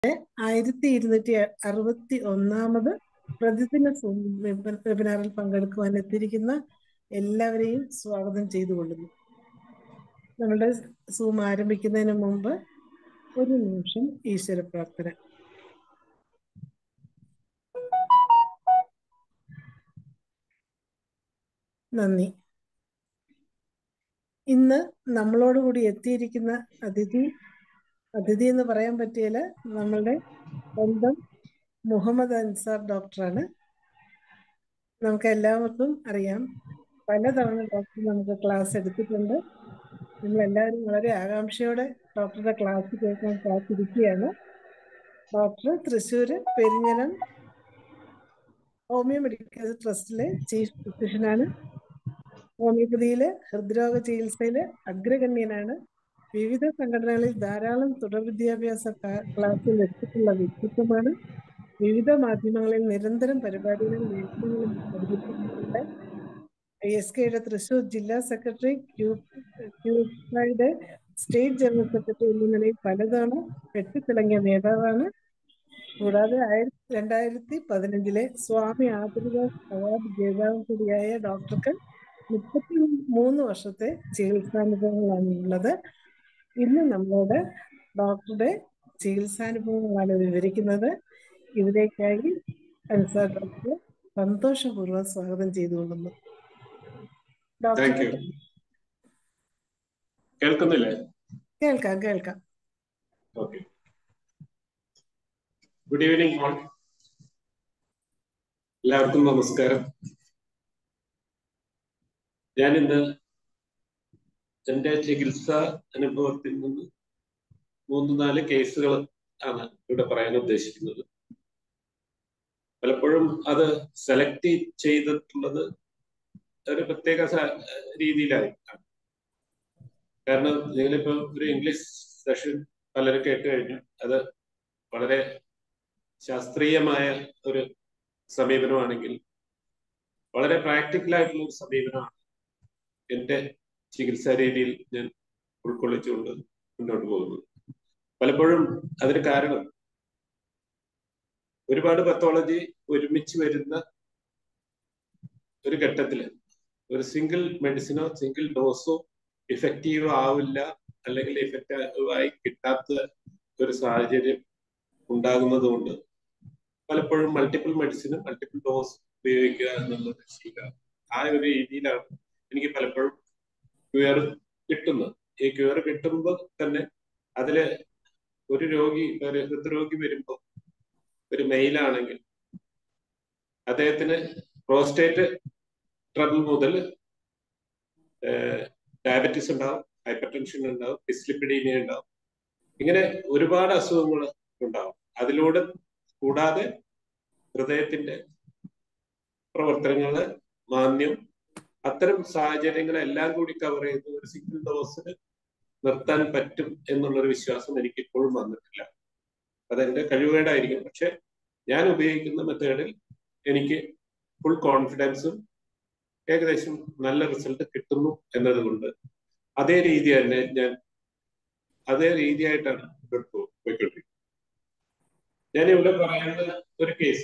ആയിരത്തി ഇരുന്നൂറ്റി അറുപത്തി ഒന്നാമത് പ്രതിദിന സൂം വെബ- വെബിനാറിൽ പങ്കെടുക്കുവാൻ എത്തിയിരിക്കുന്ന എല്ലാവരെയും സ്വാഗതം ചെയ്തുകൊള്ളുന്നു നമ്മുടെ സൂം ആരംഭിക്കുന്നതിന് മുമ്പ് ഒരു നിമിഷം ഈശ്വര പ്രാർത്ഥന നന്ദി ഇന്ന് നമ്മളോടുകൂടി എത്തിയിരിക്കുന്ന അതിഥി അതിഥി എന്ന് പറയാൻ പറ്റിയാൽ നമ്മളുടെ സ്വന്തം മുഹമ്മദ് അൻസാർ ഡോക്ടറാണ് നമുക്ക് എല്ലാവർക്കും അറിയാം പലതവണ ഡോക്ടർ നമുക്ക് ക്ലാസ് എടുത്തിട്ടുണ്ട് നമ്മൾ എല്ലാവരും വളരെ ആകാംക്ഷയോടെ ഡോക്ടറുടെ ക്ലാസ് കേൾക്കാൻ കാത്തിരിക്കുകയാണ് doctor Thrissur Perinjanam homeo medical ട്രസ്റ്റിലെ ചീഫ് ഫിസിഷ്യനാണ് ഹോമിയോപ്പതിയിലെ ഹൃദ്രോഗ ചികിത്സയിലെ അഗ്രഗണ്യനാണ് വിവിധ സംഘടനകളിൽ ധാരാളം തുടർ വിദ്യാഭ്യാസ ക്ലാ- ക്ലാസ്സിൽ എടുത്തിട്ടുള്ള വ്യക്തിത്വമാണ് വിവിധ മാധ്യമങ്ങളിൽ നിരന്തരം പരിപാടികളും ലേഖനങ്ങളും അവതരിപ്പിക്കുന്നുണ്ട് ഐ എസ് കെയുടെ തൃശൂർ ജില്ലാ സെക്രട്ടറി ക്യൂ ക്യൂഫയുടെ സ്റ്റേറ്റ് ജനറൽ സെക്രട്ടറി എന്ന നിലയിൽ പലതവണ വെട്ടിത്തിളങ്ങിയ നേതാവാണ് കൂടാതെ ആയിരത്തി രണ്ടായിരത്തി പതിനഞ്ചിലെ സ്വാമി ആതിർദാസ് അവാർഡ് ജേതാവ് കൂടിയായ ഡോക്ടർക്ക് മുപ്പത്തി മൂന്ന് വർഷത്തെ ചികിത്സാനുഭവങ്ങളാണ് ഉള്ളത് ഇന്ന് നമ്മളോട് ഡോക്ടറുടെ ചികിത്സാനുഭവങ്ങളാണ് വിവരിക്കുന്നത് ഇതിലേക്കായി അൻസാർ ഡോക്ടറെ സന്തോഷപൂർവ്വം സ്വാഗതം ചെയ്തുകൊള്ളുന്നു ഡോക്ടർ താങ്ക് യു കേൾക്കുന്നില്ലേ കേൾക്കാം കേൾക്കാം ഓക്കെ ഗുഡ് ഈവനിങ് ഓൾ എല്ലാവർക്കും നമസ്കാരം ഞാൻ ഇന്ന് എന്റെ ചികിത്സാ അനുഭവത്തിൽ നിന്ന് മൂന്ന് നാല് കേസുകൾ ആണ് ഇവിടെ പറയാൻ ഉദ്ദേശിക്കുന്നത് പലപ്പോഴും അത് സെലക്ട് ചെയ്തിട്ടുള്ളത് ഒരു പ്രത്യേക സ- രീതിയിലായിരിക്കാം കാരണം നിങ്ങളിപ്പോ ഒരു ഇംഗ്ലീഷ് സെഷൻ പലരും കേട്ട് കഴിഞ്ഞു അത് വളരെ ശാസ്ത്രീയമായ ഒരു സമീപനമാണെങ്കിൽ വളരെ പ്രാക്ടിക്കൽ ആയിട്ടുള്ള ഒരു സമീപനമാണ് എന്റെ ചികിത്സാ രീതിയിൽ ഞാൻ ഉൾക്കൊള്ളിച്ചുകൊണ്ട് മുന്നോട്ട് പോകുന്നത് പലപ്പോഴും അതിന് കാരണം ഒരുപാട് പത്തോളജി ഒരുമിച്ച് വരുന്ന ഒരു ഘട്ടത്തില് ഒരു സിംഗിൾ മെഡിസിനോ സിംഗിൾ ഡോസോ ഇഫക്റ്റീവ് ആവില്ല അല്ലെങ്കിൽ ഇഫക്റ്റീവ് ആയി കിട്ടാത്ത ഒരു സാഹചര്യം ഉണ്ടാകുന്നത് കൊണ്ട് പലപ്പോഴും മൾട്ടിപ്പിൾ മെഡിസിന് മൾട്ടിപ്പിൾ ഡോസ് ഉപയോഗിക്കുക എന്നുള്ളത് ശീലമാണ് ആ ഒരു രീതിയിലാണ് എനിക്ക് പലപ്പോഴും ക്യൂർ കിട്ടുന്നത് ഈ ക്യൂർ കിട്ടുമ്പോൾ തന്നെ അതില് ഒരു രോഗി ഒരു ഹൃദ്രോഗി വരുമ്പോൾ ഒരു മെയിലാണെങ്കിൽ അദ്ദേഹത്തിന് പ്രോസ്റ്റേറ്റ് ട്രബിൾ മുതൽ ഡയബറ്റീസ് ഉണ്ടാവും ഹൈപ്പർ ടെൻഷൻ ഉണ്ടാവും ഡിസ്ലിപ്പിഡീമിയ ഉണ്ടാവും ഇങ്ങനെ ഒരുപാട് അസുഖങ്ങൾ ഉണ്ടാവും അതിലൂടെ കൂടാതെ ഹൃദയത്തിന്റെ പ്രവർത്തനങ്ങള് മാന്യം അത്തരം സാഹചര്യങ്ങളെല്ലാം കൂടി കവർ ചെയ്ത് ഒരു സിംഗിൾ ഡോസിന് നിർത്താൻ പറ്റും എന്നുള്ളൊരു വിശ്വാസം എനിക്ക് ഇപ്പോഴും വന്നിട്ടില്ല അതെന്റെ കഴിവുകേടായിരിക്കും പക്ഷെ ഞാൻ ഉപയോഗിക്കുന്ന മെത്തേഡിൽ എനിക്ക് ഫുൾ കോൺഫിഡൻസും ഏകദേശം നല്ല റിസൾട്ട് കിട്ടുന്നു എന്നതുകൊണ്ട് അതേ രീതി തന്നെ ഞാൻ അതേ രീതിയായിട്ടാണ് മുന്നോട്ട് പോ- പോയിക്കൊണ്ടിരിക്കുന്നത് ഞാൻ ഇവിടെ പറയുന്ന ഒരു കേസ്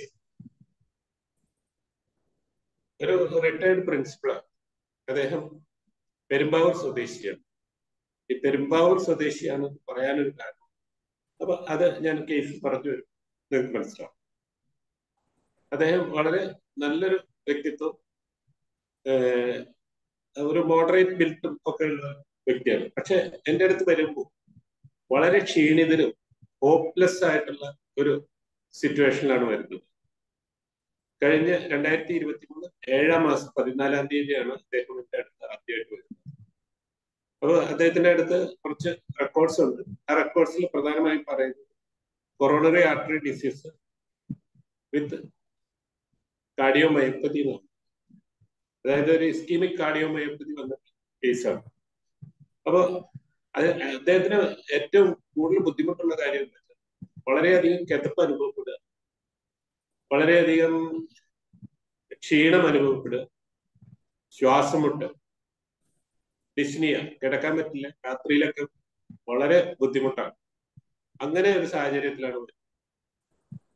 ഒരു റിട്ടയർഡ് പ്രിൻസിപ്പളാണ് അദ്ദേഹം പെരുമ്പാവൂർ സ്വദേശിയാണ് ഈ പെരുമ്പാവൂർ സ്വദേശിയാണെന്ന് പറയാനൊരു കാരണം അപ്പൊ അത് ഞാൻ കേസ് പറഞ്ഞു വരും നിങ്ങൾക്ക് മനസ്സിലാവും അദ്ദേഹം വളരെ നല്ലൊരു വ്യക്തിത്വം ഏഹ് ഒരു മോഡറേറ്റ് ബിൽട്ടും ഒക്കെ ഉള്ള വ്യക്തിയാണ് പക്ഷെ എൻ്റെ അടുത്ത് വരുമ്പോൾ വളരെ ക്ഷീണിതരും ഹോപ്പ്ലെസ് ആയിട്ടുള്ള ഒരു സിറ്റുവേഷനിലാണ് വരുന്നത് കഴിഞ്ഞ രണ്ടായിരത്തി ഇരുപത്തി മൂന്ന് ഏഴാം മാസം പതിനാലാം തീയതിയാണ് അദ്ദേഹം എൻ്റെ അടുത്ത് ആദ്യമായിട്ട് വരുന്നത് അപ്പോൾ അദ്ദേഹത്തിന്റെ അടുത്ത് കുറച്ച് റെക്കോർഡ്സ് ഉണ്ട് ആ റെക്കോർഡ്സിൽ പ്രധാനമായും പറയുന്നത് coronary artery disease with cardiomyopathy എന്നാണ് അതായത് ഒരു ഇസ്കീമിക് കാർഡിയോമയോപ്പതി വന്ന കേസാണ് അപ്പൊ അത് അദ്ദേഹത്തിന് ഏറ്റവും കൂടുതൽ ബുദ്ധിമുട്ടുള്ള കാര്യം എന്താ വെച്ചാൽ വളരെയധികം കിതപ്പ് അനുഭവപ്പെടുക വളരെയധികം ക്ഷീണം അനുഭവപ്പെടുക ശ്വാസമുട്ട് ഡിസ്നിയ കിടക്കാൻ പറ്റില്ല രാത്രിയിലൊക്കെ വളരെ ബുദ്ധിമുട്ടാണ് അങ്ങനെ ഒരു സാഹചര്യത്തിലാണ് വരുന്നത്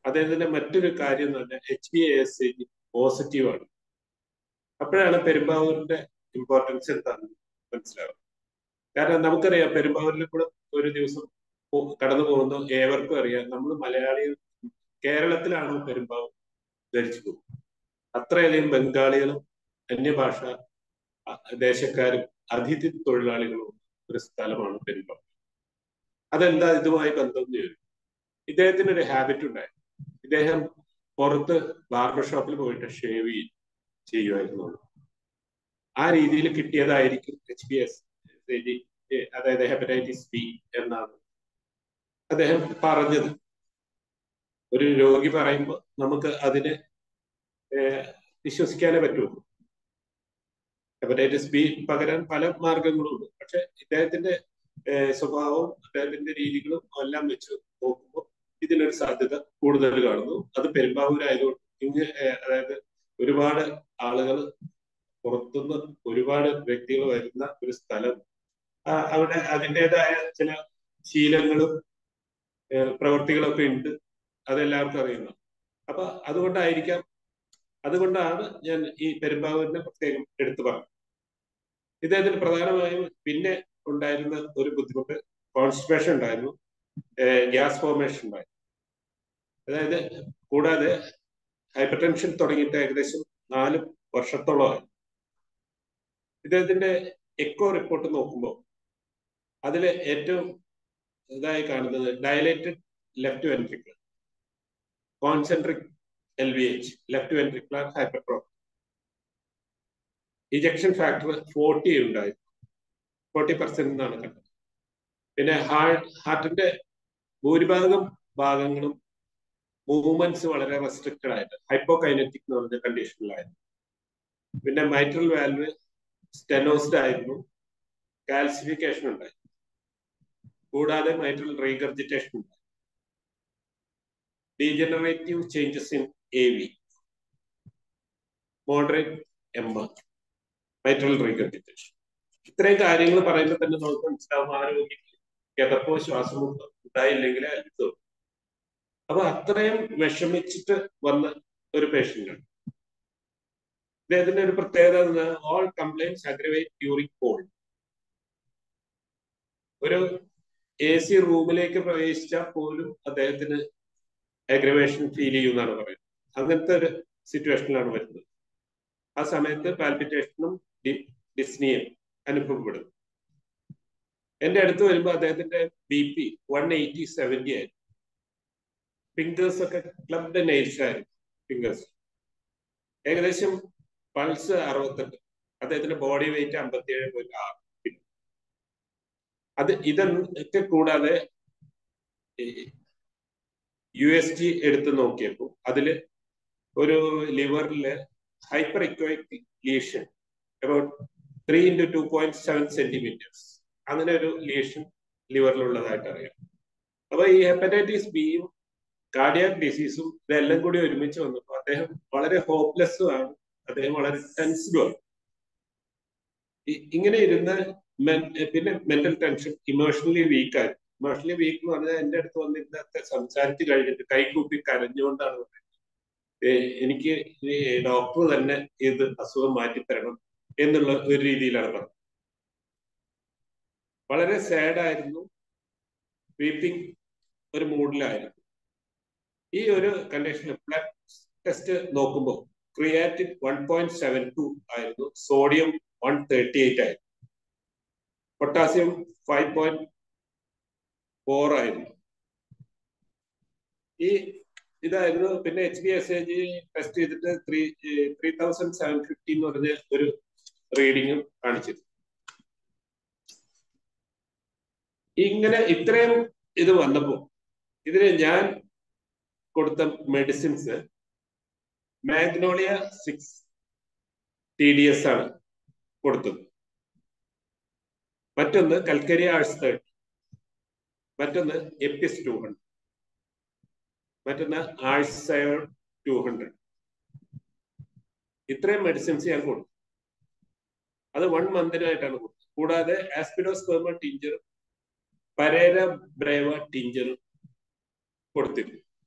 അദ്ദേഹത്തിന്റെ മറ്റൊരു കാര്യം എന്ന് പറഞ്ഞാൽ H B S C positive ആണ് അപ്പോഴാണ് പെരുമ്പാവൂരിന്റെ ഇമ്പോർട്ടൻസ് എന്താണെന്ന് മനസ്സിലാവുന്നത് കാരണം നമുക്കറിയാം പെരുമ്പാവൂരിൽ കൂടെ ഒരു ദിവസം കടന്നു പോകുന്ന ഏവർക്കും അറിയാം നമ്മൾ മലയാളികൾ കേരളത്തിലാണോ പെരുമ്പാവൂർ ധരിച്ചു പോകും അത്രയധികം ബംഗാളികളും അന്യഭാഷ ദേശക്കാരും അതിഥി തൊഴിലാളികളും ഒരു സ്ഥലമാണ് പെരുമ്പാവൂർ അതെന്താ ഇതുമായി ബന്ധം എന്ന് ചോദിക്കും ഇദ്ദേഹത്തിന് ഒരു ഹാബിറ്റ് ഉണ്ടായിരുന്നു ഇദ്ദേഹം പുറത്ത് ബാർബർ ഷോപ്പിൽ പോയിട്ട് ഷേവ് ചെയ്യുമായിരുന്നു ആ രീതിയിൽ കിട്ടിയതായിരിക്കും എച്ച് ബി എസ് അതായത് ഹെപ്പറ്റൈറ്റിസ് ബി എന്നാണ് അദ്ദേഹം പറഞ്ഞത് ഒരു രോഗി പറയുമ്പോൾ നമുക്ക് അതിനെ വിശ്വസിക്കാനേ പറ്റുള്ളൂ ഹെപ്പറ്റൈറ്റിസ് ബി പകരാൻ പല മാർഗങ്ങളുണ്ട് പക്ഷെ ഇദ്ദേഹത്തിന്റെ സ്വഭാവവും അദ്ദേഹത്തിന്റെ രീതികളും എല്ലാം വെച്ച് നോക്കുമ്പോൾ ഇതിനൊരു സാധ്യത കൂടുതൽ കാണുന്നു അത് പെരുമ്പാവൂരായതുകൊണ്ട് ഇങ്ങ് അതായത് ഒരുപാട് ആളുകൾ പുറത്തുനിന്ന് ഒരുപാട് വ്യക്തികൾ വരുന്ന ഒരു സ്ഥലം അവിടെ അതിൻ്റെതായ ചില ശീലങ്ങളും പ്രവൃത്തികളൊക്കെ ഉണ്ട് അതെല്ലാവർക്കും അറിയുന്നു അപ്പൊ അതുകൊണ്ടായിരിക്കാം അതുകൊണ്ടാണ് ഞാൻ ഈ പെരുമ്പാവൂരിനെ പ്രത്യേകം എടുത്തു പറഞ്ഞത് ഇദ്ദേഹത്തിന് പ്രധാനമായും പിന്നെ ഉണ്ടായിരുന്ന ഒരു ബുദ്ധിമുട്ട് കോൺസ്റ്റിപ്പേഷൻ ഉണ്ടായിരുന്നു ഗ്യാസ് ഫോർമേഷൻ ഉണ്ടായിരുന്നു അതായത് കൂടാതെ ഹൈപ്പർ ടെൻഷൻ തുടങ്ങിയിട്ട് ഏകദേശം നാല് വർഷത്തോളമായി ഇദ്ദേഹത്തിന്റെ എക്കോ റിപ്പോർട്ട് നോക്കുമ്പോൾ അതിൽ ഏറ്റവും ഇതായി കാണുന്നത് dilated left ventricle concentric L V H left ventricular hypertrophy ejection factor forty ഉണ്ടായിരുന്നു ഫോർട്ടി പെർസെന്റ് എന്നാണ് കണ്ടത് പിന്നെ ഹാർട്ട് ഹാർട്ടിന്റെ ഭൂരിഭാഗം ഭാഗങ്ങളും മൂവ്മെന്റ്സ് വളരെ റെസ്ട്രിക്റ്റഡ് ആയിട്ട് ഹൈപ്പോകൈനറ്റിക് എന്ന് പറഞ്ഞ കണ്ടീഷനിലായിരുന്നു പിന്നെ മൈട്രൽ വാൽവ് സ്റ്റെനോസ്ഡ് ആയിരുന്നു കാൽസിഫിക്കേഷൻ ഉണ്ടായി കൂടാതെ മൈട്രൽ റീഗർജിറ്റേഷൻ ഉണ്ടായി degenerative changes in A V moderate M mitral regurgitation ഇത്രയും കാര്യങ്ങൾ പറയുമ്പോൾ തന്നെ നമുക്ക് മനസ്സിലാവും ആരോഗ്യം കിതപ്പോ ശ്വാസമുട്ടോ ഉണ്ടായില്ലെങ്കിൽ അത്ഭുതം അപ്പൊ അത്രയും വിഷമിച്ചിട്ട് വന്ന ഒരു പേഷ്യന്റാണ് ഇദ്ദേഹത്തിന്റെ ഒരു പ്രത്യേകത all complaints aggravate during cold ഒരു എ സി റൂമിലേക്ക് പ്രവേശിച്ചാൽ പോലും അദ്ദേഹത്തിന് അഗ്രവേഷൻ ഫീൽ ചെയ്യുമെന്നാണ് പറയുന്നത് അങ്ങനത്തെ ഒരു സിറ്റുവേഷനിലാണ് വരുന്നത് ആ സമയത്ത് പാൽപിറ്റേഷനും ഡിസ്നിയും അനുഭവപ്പെടുന്നു എന്റെ അടുത്ത് വരുമ്പോൾ അദ്ദേഹത്തിന്റെ B P one eighty seventy ആയിരുന്നു ഫിംഗേഴ്സ് ഒക്കെ ക്ലബ്ഡ് നെയിൽസ് ആയിരുന്നു ഫിംഗേഴ്സ് ഏകദേശം പൾസ് അറുപത്തെട്ട് അദ്ദേഹത്തിന്റെ ബോഡി വെയിറ്റ് അമ്പത്തിയേഴ് പോയിന്റ് ആറ് അത് ഇതൊക്കെ കൂടാതെ യു എസ് ജി എടുത്ത് നോക്കിയപ്പോൾ അതില് ഒരു ലിവറില് hyperechoic lesion about three into two point seven centimetres അങ്ങനെ ഒരു ലീഷൻ ലിവറിലുള്ളതായിട്ട് അറിയാം അപ്പൊ ഈ ഹെപ്പറ്റൈറ്റിസ് ബിയും കാർഡിയാക് ഡിസീസും ഇതെല്ലാം കൂടി ഒരുമിച്ച് വന്നപ്പോൾ അദ്ദേഹം വളരെ ഹോപ്പ്ലെസ്സും ആണ് അദ്ദേഹം വളരെ ടെൻസ്ഡും ആണ് ഇങ്ങനെ ഇരുന്ന് പിന്നെ മെന്റൽ ടെൻഷൻ ഇമോഷണലി വീക്ക് ആയി ഇമോഷണലി വീക്ക് എന്ന് പറഞ്ഞാൽ എന്റെ അടുത്ത് വന്നിരുന്നൊക്കെ സംസാരിച്ച് കഴിഞ്ഞിട്ട് കൈകൂപ്പി കരഞ്ഞുകൊണ്ടാണ് പറയുന്നത് എനിക്ക് ഡോക്ടർ തന്നെ ഇത് അസുഖം മാറ്റിത്തരണം എന്നുള്ള ഒരു രീതിയിലാണ് പറഞ്ഞത് വളരെ സാഡ് ആയിരുന്നു വീപ്പിംഗ് ഒരു മൂഡിലായിരുന്നു ഈ ഒരു കണ്ടീഷനിൽ ബ്ലഡ് ടെസ്റ്റ് നോക്കുമ്പോൾ creatine one point seven two ആയിരുന്നു സോഡിയം വൺ തേർട്ടി എയ്റ്റ് ആയിരുന്നു പൊട്ടാസ്യം ഫൈവ് പോയിന്റ് ഫോർ ആയിരുന്നു ഈ ഇതായിരുന്നു പിന്നെ H B S A G test ചെയ്തിട്ട് three three thousand seven fifty എന്ന് പറഞ്ഞ ഒരു റീഡിങ്ങും കാണിച്ചിരുന്നു ഇങ്ങനെ ഇത്രയും ഇത് വന്നപ്പോൾ ഇതിന് ഞാൻ കൊടുത്ത medicines magnolia six T D S ആണ് കൊടുത്തത് മറ്റൊന്ന് കൽക്കരി ആഴ്സ് തേർട്ടി മറ്റൊന്ന് എപ്പിസ് ടു ഹൺഡ്രഡ് മറ്റൊന്ന് ആഴ്സയോൺ ടു ഹൺഡ്രഡ് ഇത്രയും മെഡിസിൻസ് ഞാൻ കൊടുത്തു അത് വൺ മന്തിനായിട്ടാണ് കൊടുത്തത് കൂടാതെ ആസ്പിഡോസ്പെർമ ടിഞ്ചറും പരേര ബ്രേവ ടിഞ്ചറും കൊടുത്തിരുന്നു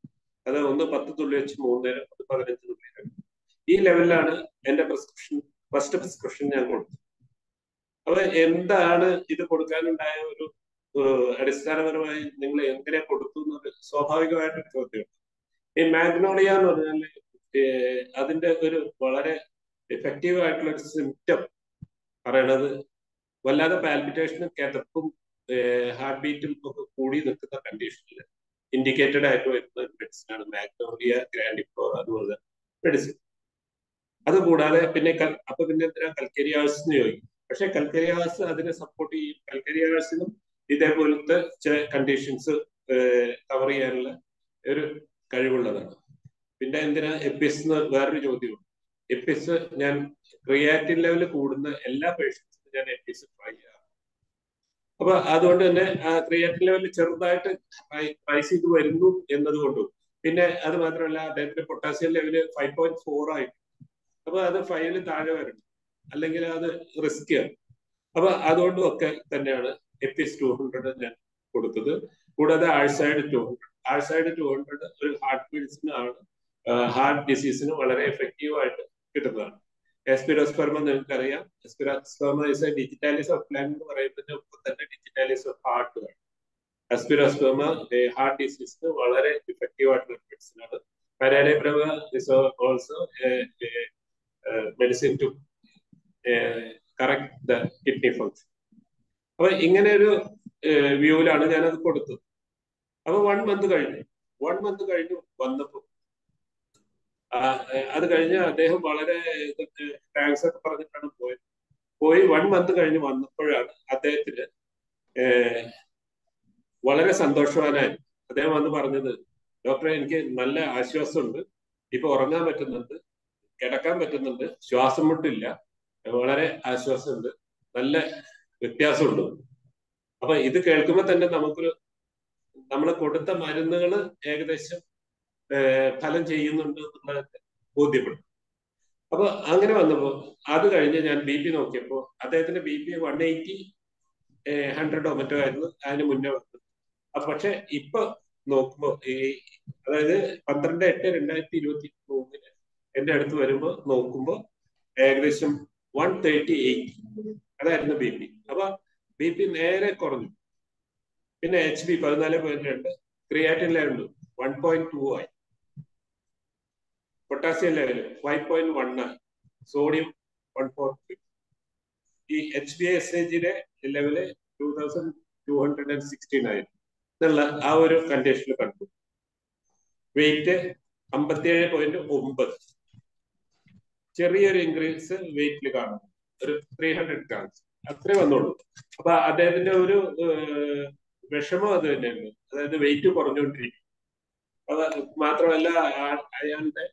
അത് ഒന്ന് പത്ത് തുള്ളി വെച്ച് മൂന്ന് നേരം അത് പതിനഞ്ച് തുള്ളി നേരം ഈ ലെവലിലാണ് എന്റെ പ്രിസ്ക്രിപ്ഷൻ ഫസ്റ്റ് പ്രിസ്ക്രിപ്ഷൻ ഞാൻ കൊടുത്തത് അപ്പൊ എന്താണ് ഇത് കൊടുക്കാനുണ്ടായ ഒരു ഏഹ്, അടിസ്ഥാനപരമായി നിങ്ങൾ എങ്ങനെ കൊടുത്തു എന്നത് സ്വാഭാവികമായിട്ടൊരു ചോദ്യമാണ് ഈ മാഗ്നോളിയ എന്ന് പറഞ്ഞാൽ ഏഹ്, അതിന്റെ ഒരു വളരെ എഫക്റ്റീവ് ആയിട്ടുള്ള ഒരു സിംറ്റം പറയണത് വല്ലാതെ പാൽപിറ്റേഷനും കിതപ്പും ഹാർട്ട് ബീറ്റും ഒക്കെ കൂടി നിൽക്കുന്ന കണ്ടീഷനിൽ ഇൻഡിക്കേറ്റഡ് ആയിട്ട് വരുന്ന ഒരു മെഡിസിൻ ആണ് മാഗ്നോളിയ ഗ്രാൻഡിഫ്ലോർ അതുപോലെ മെഡിസിൻ അതുകൂടാതെ പിന്നെ കൽ- അപ്പൊ പിന്നെ എന്തിനാ കൽക്കരിയാസ് എന്ന് ചോദിക്കും പക്ഷെ കൽക്കരിയാസ് അതിനെ സപ്പോർട്ട് ചെയ്യും കൽക്കരിയാസിനും ഇതേപോലത്തെ ചില കണ്ടീഷൻസ് കവർ ചെയ്യാനുള്ള ഒരു കഴിവുള്ളതാണ് പിന്നെ എന്തിനാ എപ്പിസ് എന്ന് വേറൊരു ചോദ്യമുണ്ട് എപ്പിസ് ഞാൻ ക്രിയാറ്റിൻ ലെവൽ കൂടുന്ന എല്ലാ പേഷ്യൻസിനും ഞാൻ എപ്പിസ് ട്രൈ ചെയ്യാം അപ്പൊ അതുകൊണ്ട് തന്നെ ആ ക്രിയാറ്റിൻ ലെവൽ ചെറുതായിട്ട് റൈസ് ചെയ്ത് വരുന്നു എന്നതുകൊണ്ടും പിന്നെ അത് മാത്രമല്ല അദ്ദേഹത്തിന്റെ potassium level five point four ആയി അപ്പൊ അത് ഫൈവില് താഴെ വരണം അല്ലെങ്കിൽ അത് റിസ്ക്കിയാണ് അപ്പൊ അതുകൊണ്ടും ഒക്കെ തന്നെയാണ് എപ്പിസ് ടു ഹൺഡ്രഡ് ഞാൻ കൊടുത്തത് കൂടാതെ ആഴ്സൈഡ് ടു ഹൺഡ്രഡ് ആഴ്സൈഡ് ടു ഹൺഡ്രഡ് ഒരു ഹാർട്ട് പീഡ്സിന് ആണ് ഹാർട്ട് ഡിസീസിന് വളരെ എഫക്റ്റീവ് ആയിട്ട് കിട്ടുന്നതാണ് എസ്പിരോസ്പെർമ നിങ്ങൾക്കറിയാം എസ്പിരോസ്പെർമ is a digitalis of plan എന്ന് പറയുന്നതിന് ഒപ്പം തന്നെ ഡിജിറ്റാലിസ് ഓഫ് ഹാർട്ട് ആണ് എസ്പിരോസ്പെർമ ഹാർട്ട് ഡിസീസിന് വളരെ ഇഫക്റ്റീവ് ആയിട്ടുള്ള മെഡിസിൻ ആണ് പരാരപ്രവ is also medicine to correct the kidney function അപ്പൊ ഇങ്ങനെ ഒരു വ്യൂവിലാണ് ഞാനത് കൊടുത്തത് അപ്പൊ വൺ മന്ത് കഴിഞ്ഞു വൺ മന്ത് കഴിഞ്ഞു വന്നപ്പോ ആ, ഏഹ് അത് കഴിഞ്ഞ് അദ്ദേഹം വളരെ താങ്ക്സ് ഒക്കെ പറഞ്ഞിട്ടാണ് പോയത് പോയി വൺ മന്ത് കഴിഞ്ഞ് വന്നപ്പോഴാണ് അദ്ദേഹത്തിന് ഏഹ് വളരെ സന്തോഷവാനായി അദ്ദേഹം വന്ന് പറഞ്ഞത് ഡോക്ടറെ എനിക്ക് നല്ല ആശ്വാസമുണ്ട് ഇപ്പൊ ഉറങ്ങാൻ പറ്റുന്നുണ്ട് കിടക്കാൻ പറ്റുന്നുണ്ട് ശ്വാസം മുട്ടില്ല വളരെ ആശ്വാസമുണ്ട് നല്ല വ്യത്യാസമുണ്ട് അപ്പൊ ഇത് കേൾക്കുമ്പോൾ തന്നെ നമുക്കൊരു നമ്മൾ കൊടുത്ത മരുന്നുകൾ ഏകദേശം ഏഹ് ഫലം ചെയ്യുന്നുണ്ട് എന്നുള്ളത് ബോധ്യപ്പെടും അപ്പൊ അങ്ങനെ വന്നപ്പോ അത് കഴിഞ്ഞ് ഞാൻ ബി പി നോക്കിയപ്പോ അദ്ദേഹത്തിന്റെ ബി പി വൺ എയ്റ്റി ഹൺഡ്രഡോ മറ്റോ ആയിരുന്നു അതിന് മുന്നേ വന്നത് അപ്പൊ പക്ഷെ ഇപ്പൊ നോക്കുമ്പോ ഈ അതായത് പന്ത്രണ്ട് എട്ട് രണ്ടായിരത്തി ഇരുപത്തി മൂന്നിന് എന്റെ അടുത്ത് വരുമ്പോ നോക്കുമ്പോ ഏകദേശം വൺ തേർട്ടി എയ്റ്റ് അതായിരുന്നു ബി പി അപ്പൊ ബി പി നേരെ കുറഞ്ഞു പിന്നെ എച്ച് ബി പതിനാല് പോയിന്റ് രണ്ട് creatine level one point two ആയി potassium level five point one ആയി സോഡിയം വൺ പോയിന്റ് ത്രീ ഈ എച്ച് ബി എസ് എജിന്റെ level two thousand two hundred and sixteen ആയിരുന്നു എന്നുള്ള ആ ഒരു കണ്ടീഷനിൽ കണ്ടു വെയിറ്റ് അമ്പത്തിയേഴ് പോയിന്റ് ഒമ്പത് ചെറിയൊരു ഇൻക്രീസ് വെയിറ്റിൽ കാണുന്നു ഒരു ത്രീ ഹൺഡ്രഡ് ഗ്രാംസ് അത്രേ വന്നുള്ളൂ അപ്പൊ അദ്ദേഹത്തിന്റെ ഒരു ഏഹ്, വിഷമം അത് തന്നെയാണ് അതായത് വെയിറ്റ് കുറഞ്ഞുകൊണ്ടിരിക്കും അത് മാത്രമല്ല ആ- അയാളുടെ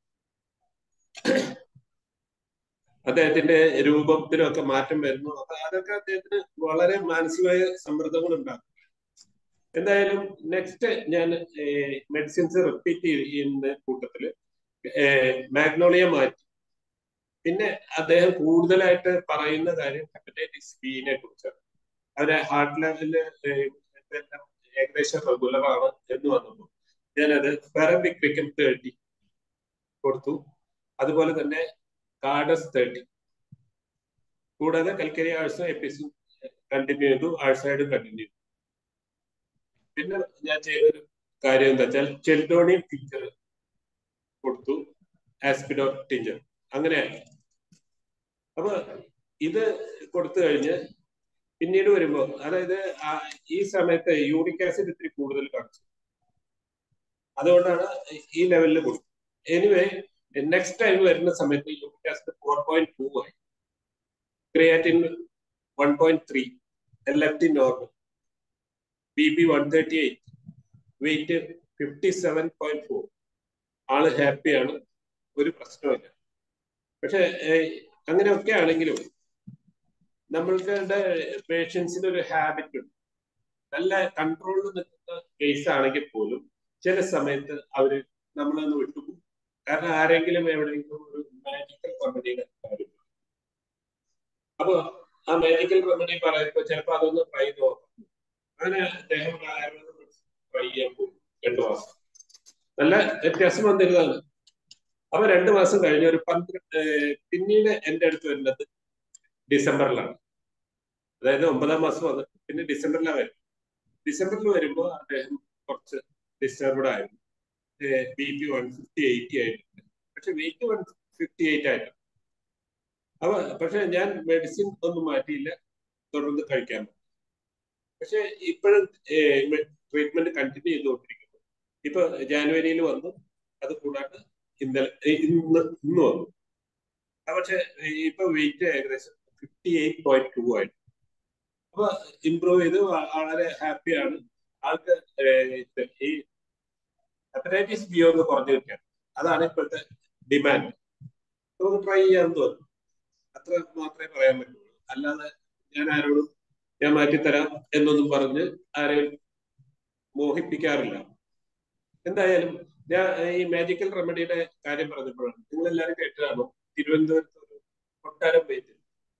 അദ്ദേഹത്തിന്റെ രൂപത്തിനൊക്കെ മാറ്റം വരുന്നു അപ്പൊ അതൊക്കെ അദ്ദേഹത്തിന് വളരെ മാനസികമായ സമ്മർദ്ദങ്ങൾ ഉണ്ടാക്കും എന്തായാലും നെക്സ്റ്റ് ഞാൻ മെഡിസിൻസ് റിപ്പീറ്റ് ചെയ്യുന്ന കൂട്ടത്തില് മാഗ്നോളിയ മാറ്റി പിന്നെ അദ്ദേഹം കൂടുതലായിട്ട് പറയുന്ന കാര്യം ഹെപ്പറ്റൈറ്റിസ് ബിനെ കുറിച്ചാണ് അവരെ ഹാർട്ട് ലെവലില് ഇതെല്ലാം ഏകദേശം റെഗുലർ ആണ് എന്ന് വന്നപ്പോൾ ഞാനത് പെറബിക്രിക്കൻ തേർട്ടി കൊടുത്തു അതുപോലെ തന്നെ കാർഡസ് തേർട്ടി കൂടാതെ കൽക്കരി ആഴ്സും എപ്പിസും കണ്ടിന്യൂ ചെയ്തു ആഴ്സൈഡും കണ്ടിന്യൂ ചെയ്തു പിന്നെ ഞാൻ ചെയ്തൊരു കാര്യം എന്താ വെച്ചാൽ ചെൽഡോണിയം ടീച്ചർ കൊടുത്തു ആസ്പിഡോ ടീച്ചർ അങ്ങനെയായി അപ്പൊ ഇത് കൊടുത്തു കഴിഞ്ഞ് പിന്നീട് വരുമ്പോ അതായത് ആ- ഈ സമയത്ത് യൂറിക് ആസിഡ് ഇത്തിരി കൂടുതൽ കാണിച്ചു അതുകൊണ്ടാണ് ഈ ലെവലിൽ കൊടുത്തത് എനിവേ നെക്സ്റ്റ് ടൈം വരുന്ന സമയത്ത് uric acid four point two ആയി creatine one point three L F T normal B P one thirty eight weight fifty seven point four ആള് ഹാപ്പിയാണ് ഒരു പ്രശ്നമില്ല പക്ഷെ അങ്ങനെയൊക്കെ ആണെങ്കിലും നമ്മളുടെ പേഷ്യൻസിന് ഒരു ഹാബിറ്റ് ഉണ്ട് നല്ല കൺട്രോളിൽ നിൽക്കുന്ന കേസ് ആണെങ്കിൽ പോലും ചില സമയത്ത് അവര് നമ്മളൊന്ന് വിട്ടുപോകും കാരണം ആരെങ്കിലും എവിടെയെങ്കിലും ഒരു മാജിക്കൽ റെമഡിയുടെ കാര്യം അപ്പൊ ആ മാജിക്കൽ റെമഡി പറയുമ്പോ ചിലപ്പോ അതൊന്ന് ട്രൈ ചെയ്ത് നോക്കാം അങ്ങനെ അദ്ദേഹം ട്രൈ ചെയ്യാൻ പോകും രണ്ടു മാസം നല്ല വ്യത്യാസം വന്നിരുന്നതാണ് അപ്പൊ രണ്ടു മാസം കഴിഞ്ഞ ഒരു പന്ത്രണ്ട് പിന്നീട് എന്റെ അടുത്ത് വരുന്നത് ഡിസംബറിലാണ് അതായത് ഒമ്പതാം മാസം വന്ന് പിന്നെ ഡിസംബറിലാണ് വരുന്നത് ഡിസംബറിൽ വരുമ്പോൾ അദ്ദേഹം കുറച്ച് ഡിസ്റ്റർബ്ഡ് ആയിരുന്നു B P one fifty eighty ആയിട്ടുണ്ട് പക്ഷെ വെയിറ്റ് വൺ ഫിഫ്റ്റി എയ്റ്റ് ആയിട്ടുണ്ട് അപ്പൊ പക്ഷെ ഞാൻ മെഡിസിൻ ഒന്നും മാറ്റിയില്ല തുടർന്ന് കഴിക്കാൻ പക്ഷെ ഇപ്പോഴും ട്രീറ്റ്മെന്റ് കണ്ടിന്യൂ ചെയ്തുകൊണ്ടിരിക്കുന്നു ഇപ്പൊ ജാനുവരിയിൽ വന്നു അത് കൂടാണ്ട് ഇന്നലെ ഇന്ന് ഇന്ന് വന്നു പക്ഷെ ഇപ്പൊ വെയിറ്റ് ഏകദേശം ഫിഫ്റ്റി എയ്റ്റ് പോയിന്റ് ടു ആയിട്ട് അപ്പൊ ഇംപ്രൂവ് ചെയ്ത് വളരെ ഹാപ്പിയാണ് ആൾക്ക് ഈ ഹെപ്പറ്റൈറ്റിസ് ബി ഒന്ന് കുറഞ്ഞു നിൽക്കുകയാണ് അതാണ് ഇപ്പോഴത്തെ ഡിമാൻഡ് നമുക്ക് ട്രൈ ചെയ്യാൻ തോന്നും അത്ര മാത്രമേ പറയാൻ പറ്റുള്ളൂ അല്ലാതെ ഞാൻ ആരോടും ഞാൻ മാറ്റിത്തരാം എന്നൊന്നും പറഞ്ഞ് ആരെയും മോഹിപ്പിക്കാറില്ല എന്തായാലും ഞാൻ ഈ മാജിക്കൽ റെമഡിയുടെ കാര്യം പറഞ്ഞപ്പോഴാണ് നിങ്ങൾ എല്ലാവരും കേട്ടതാണോ തിരുവനന്തപുരത്ത് ഒരു കൊട്ടാരം വെയിറ്റ്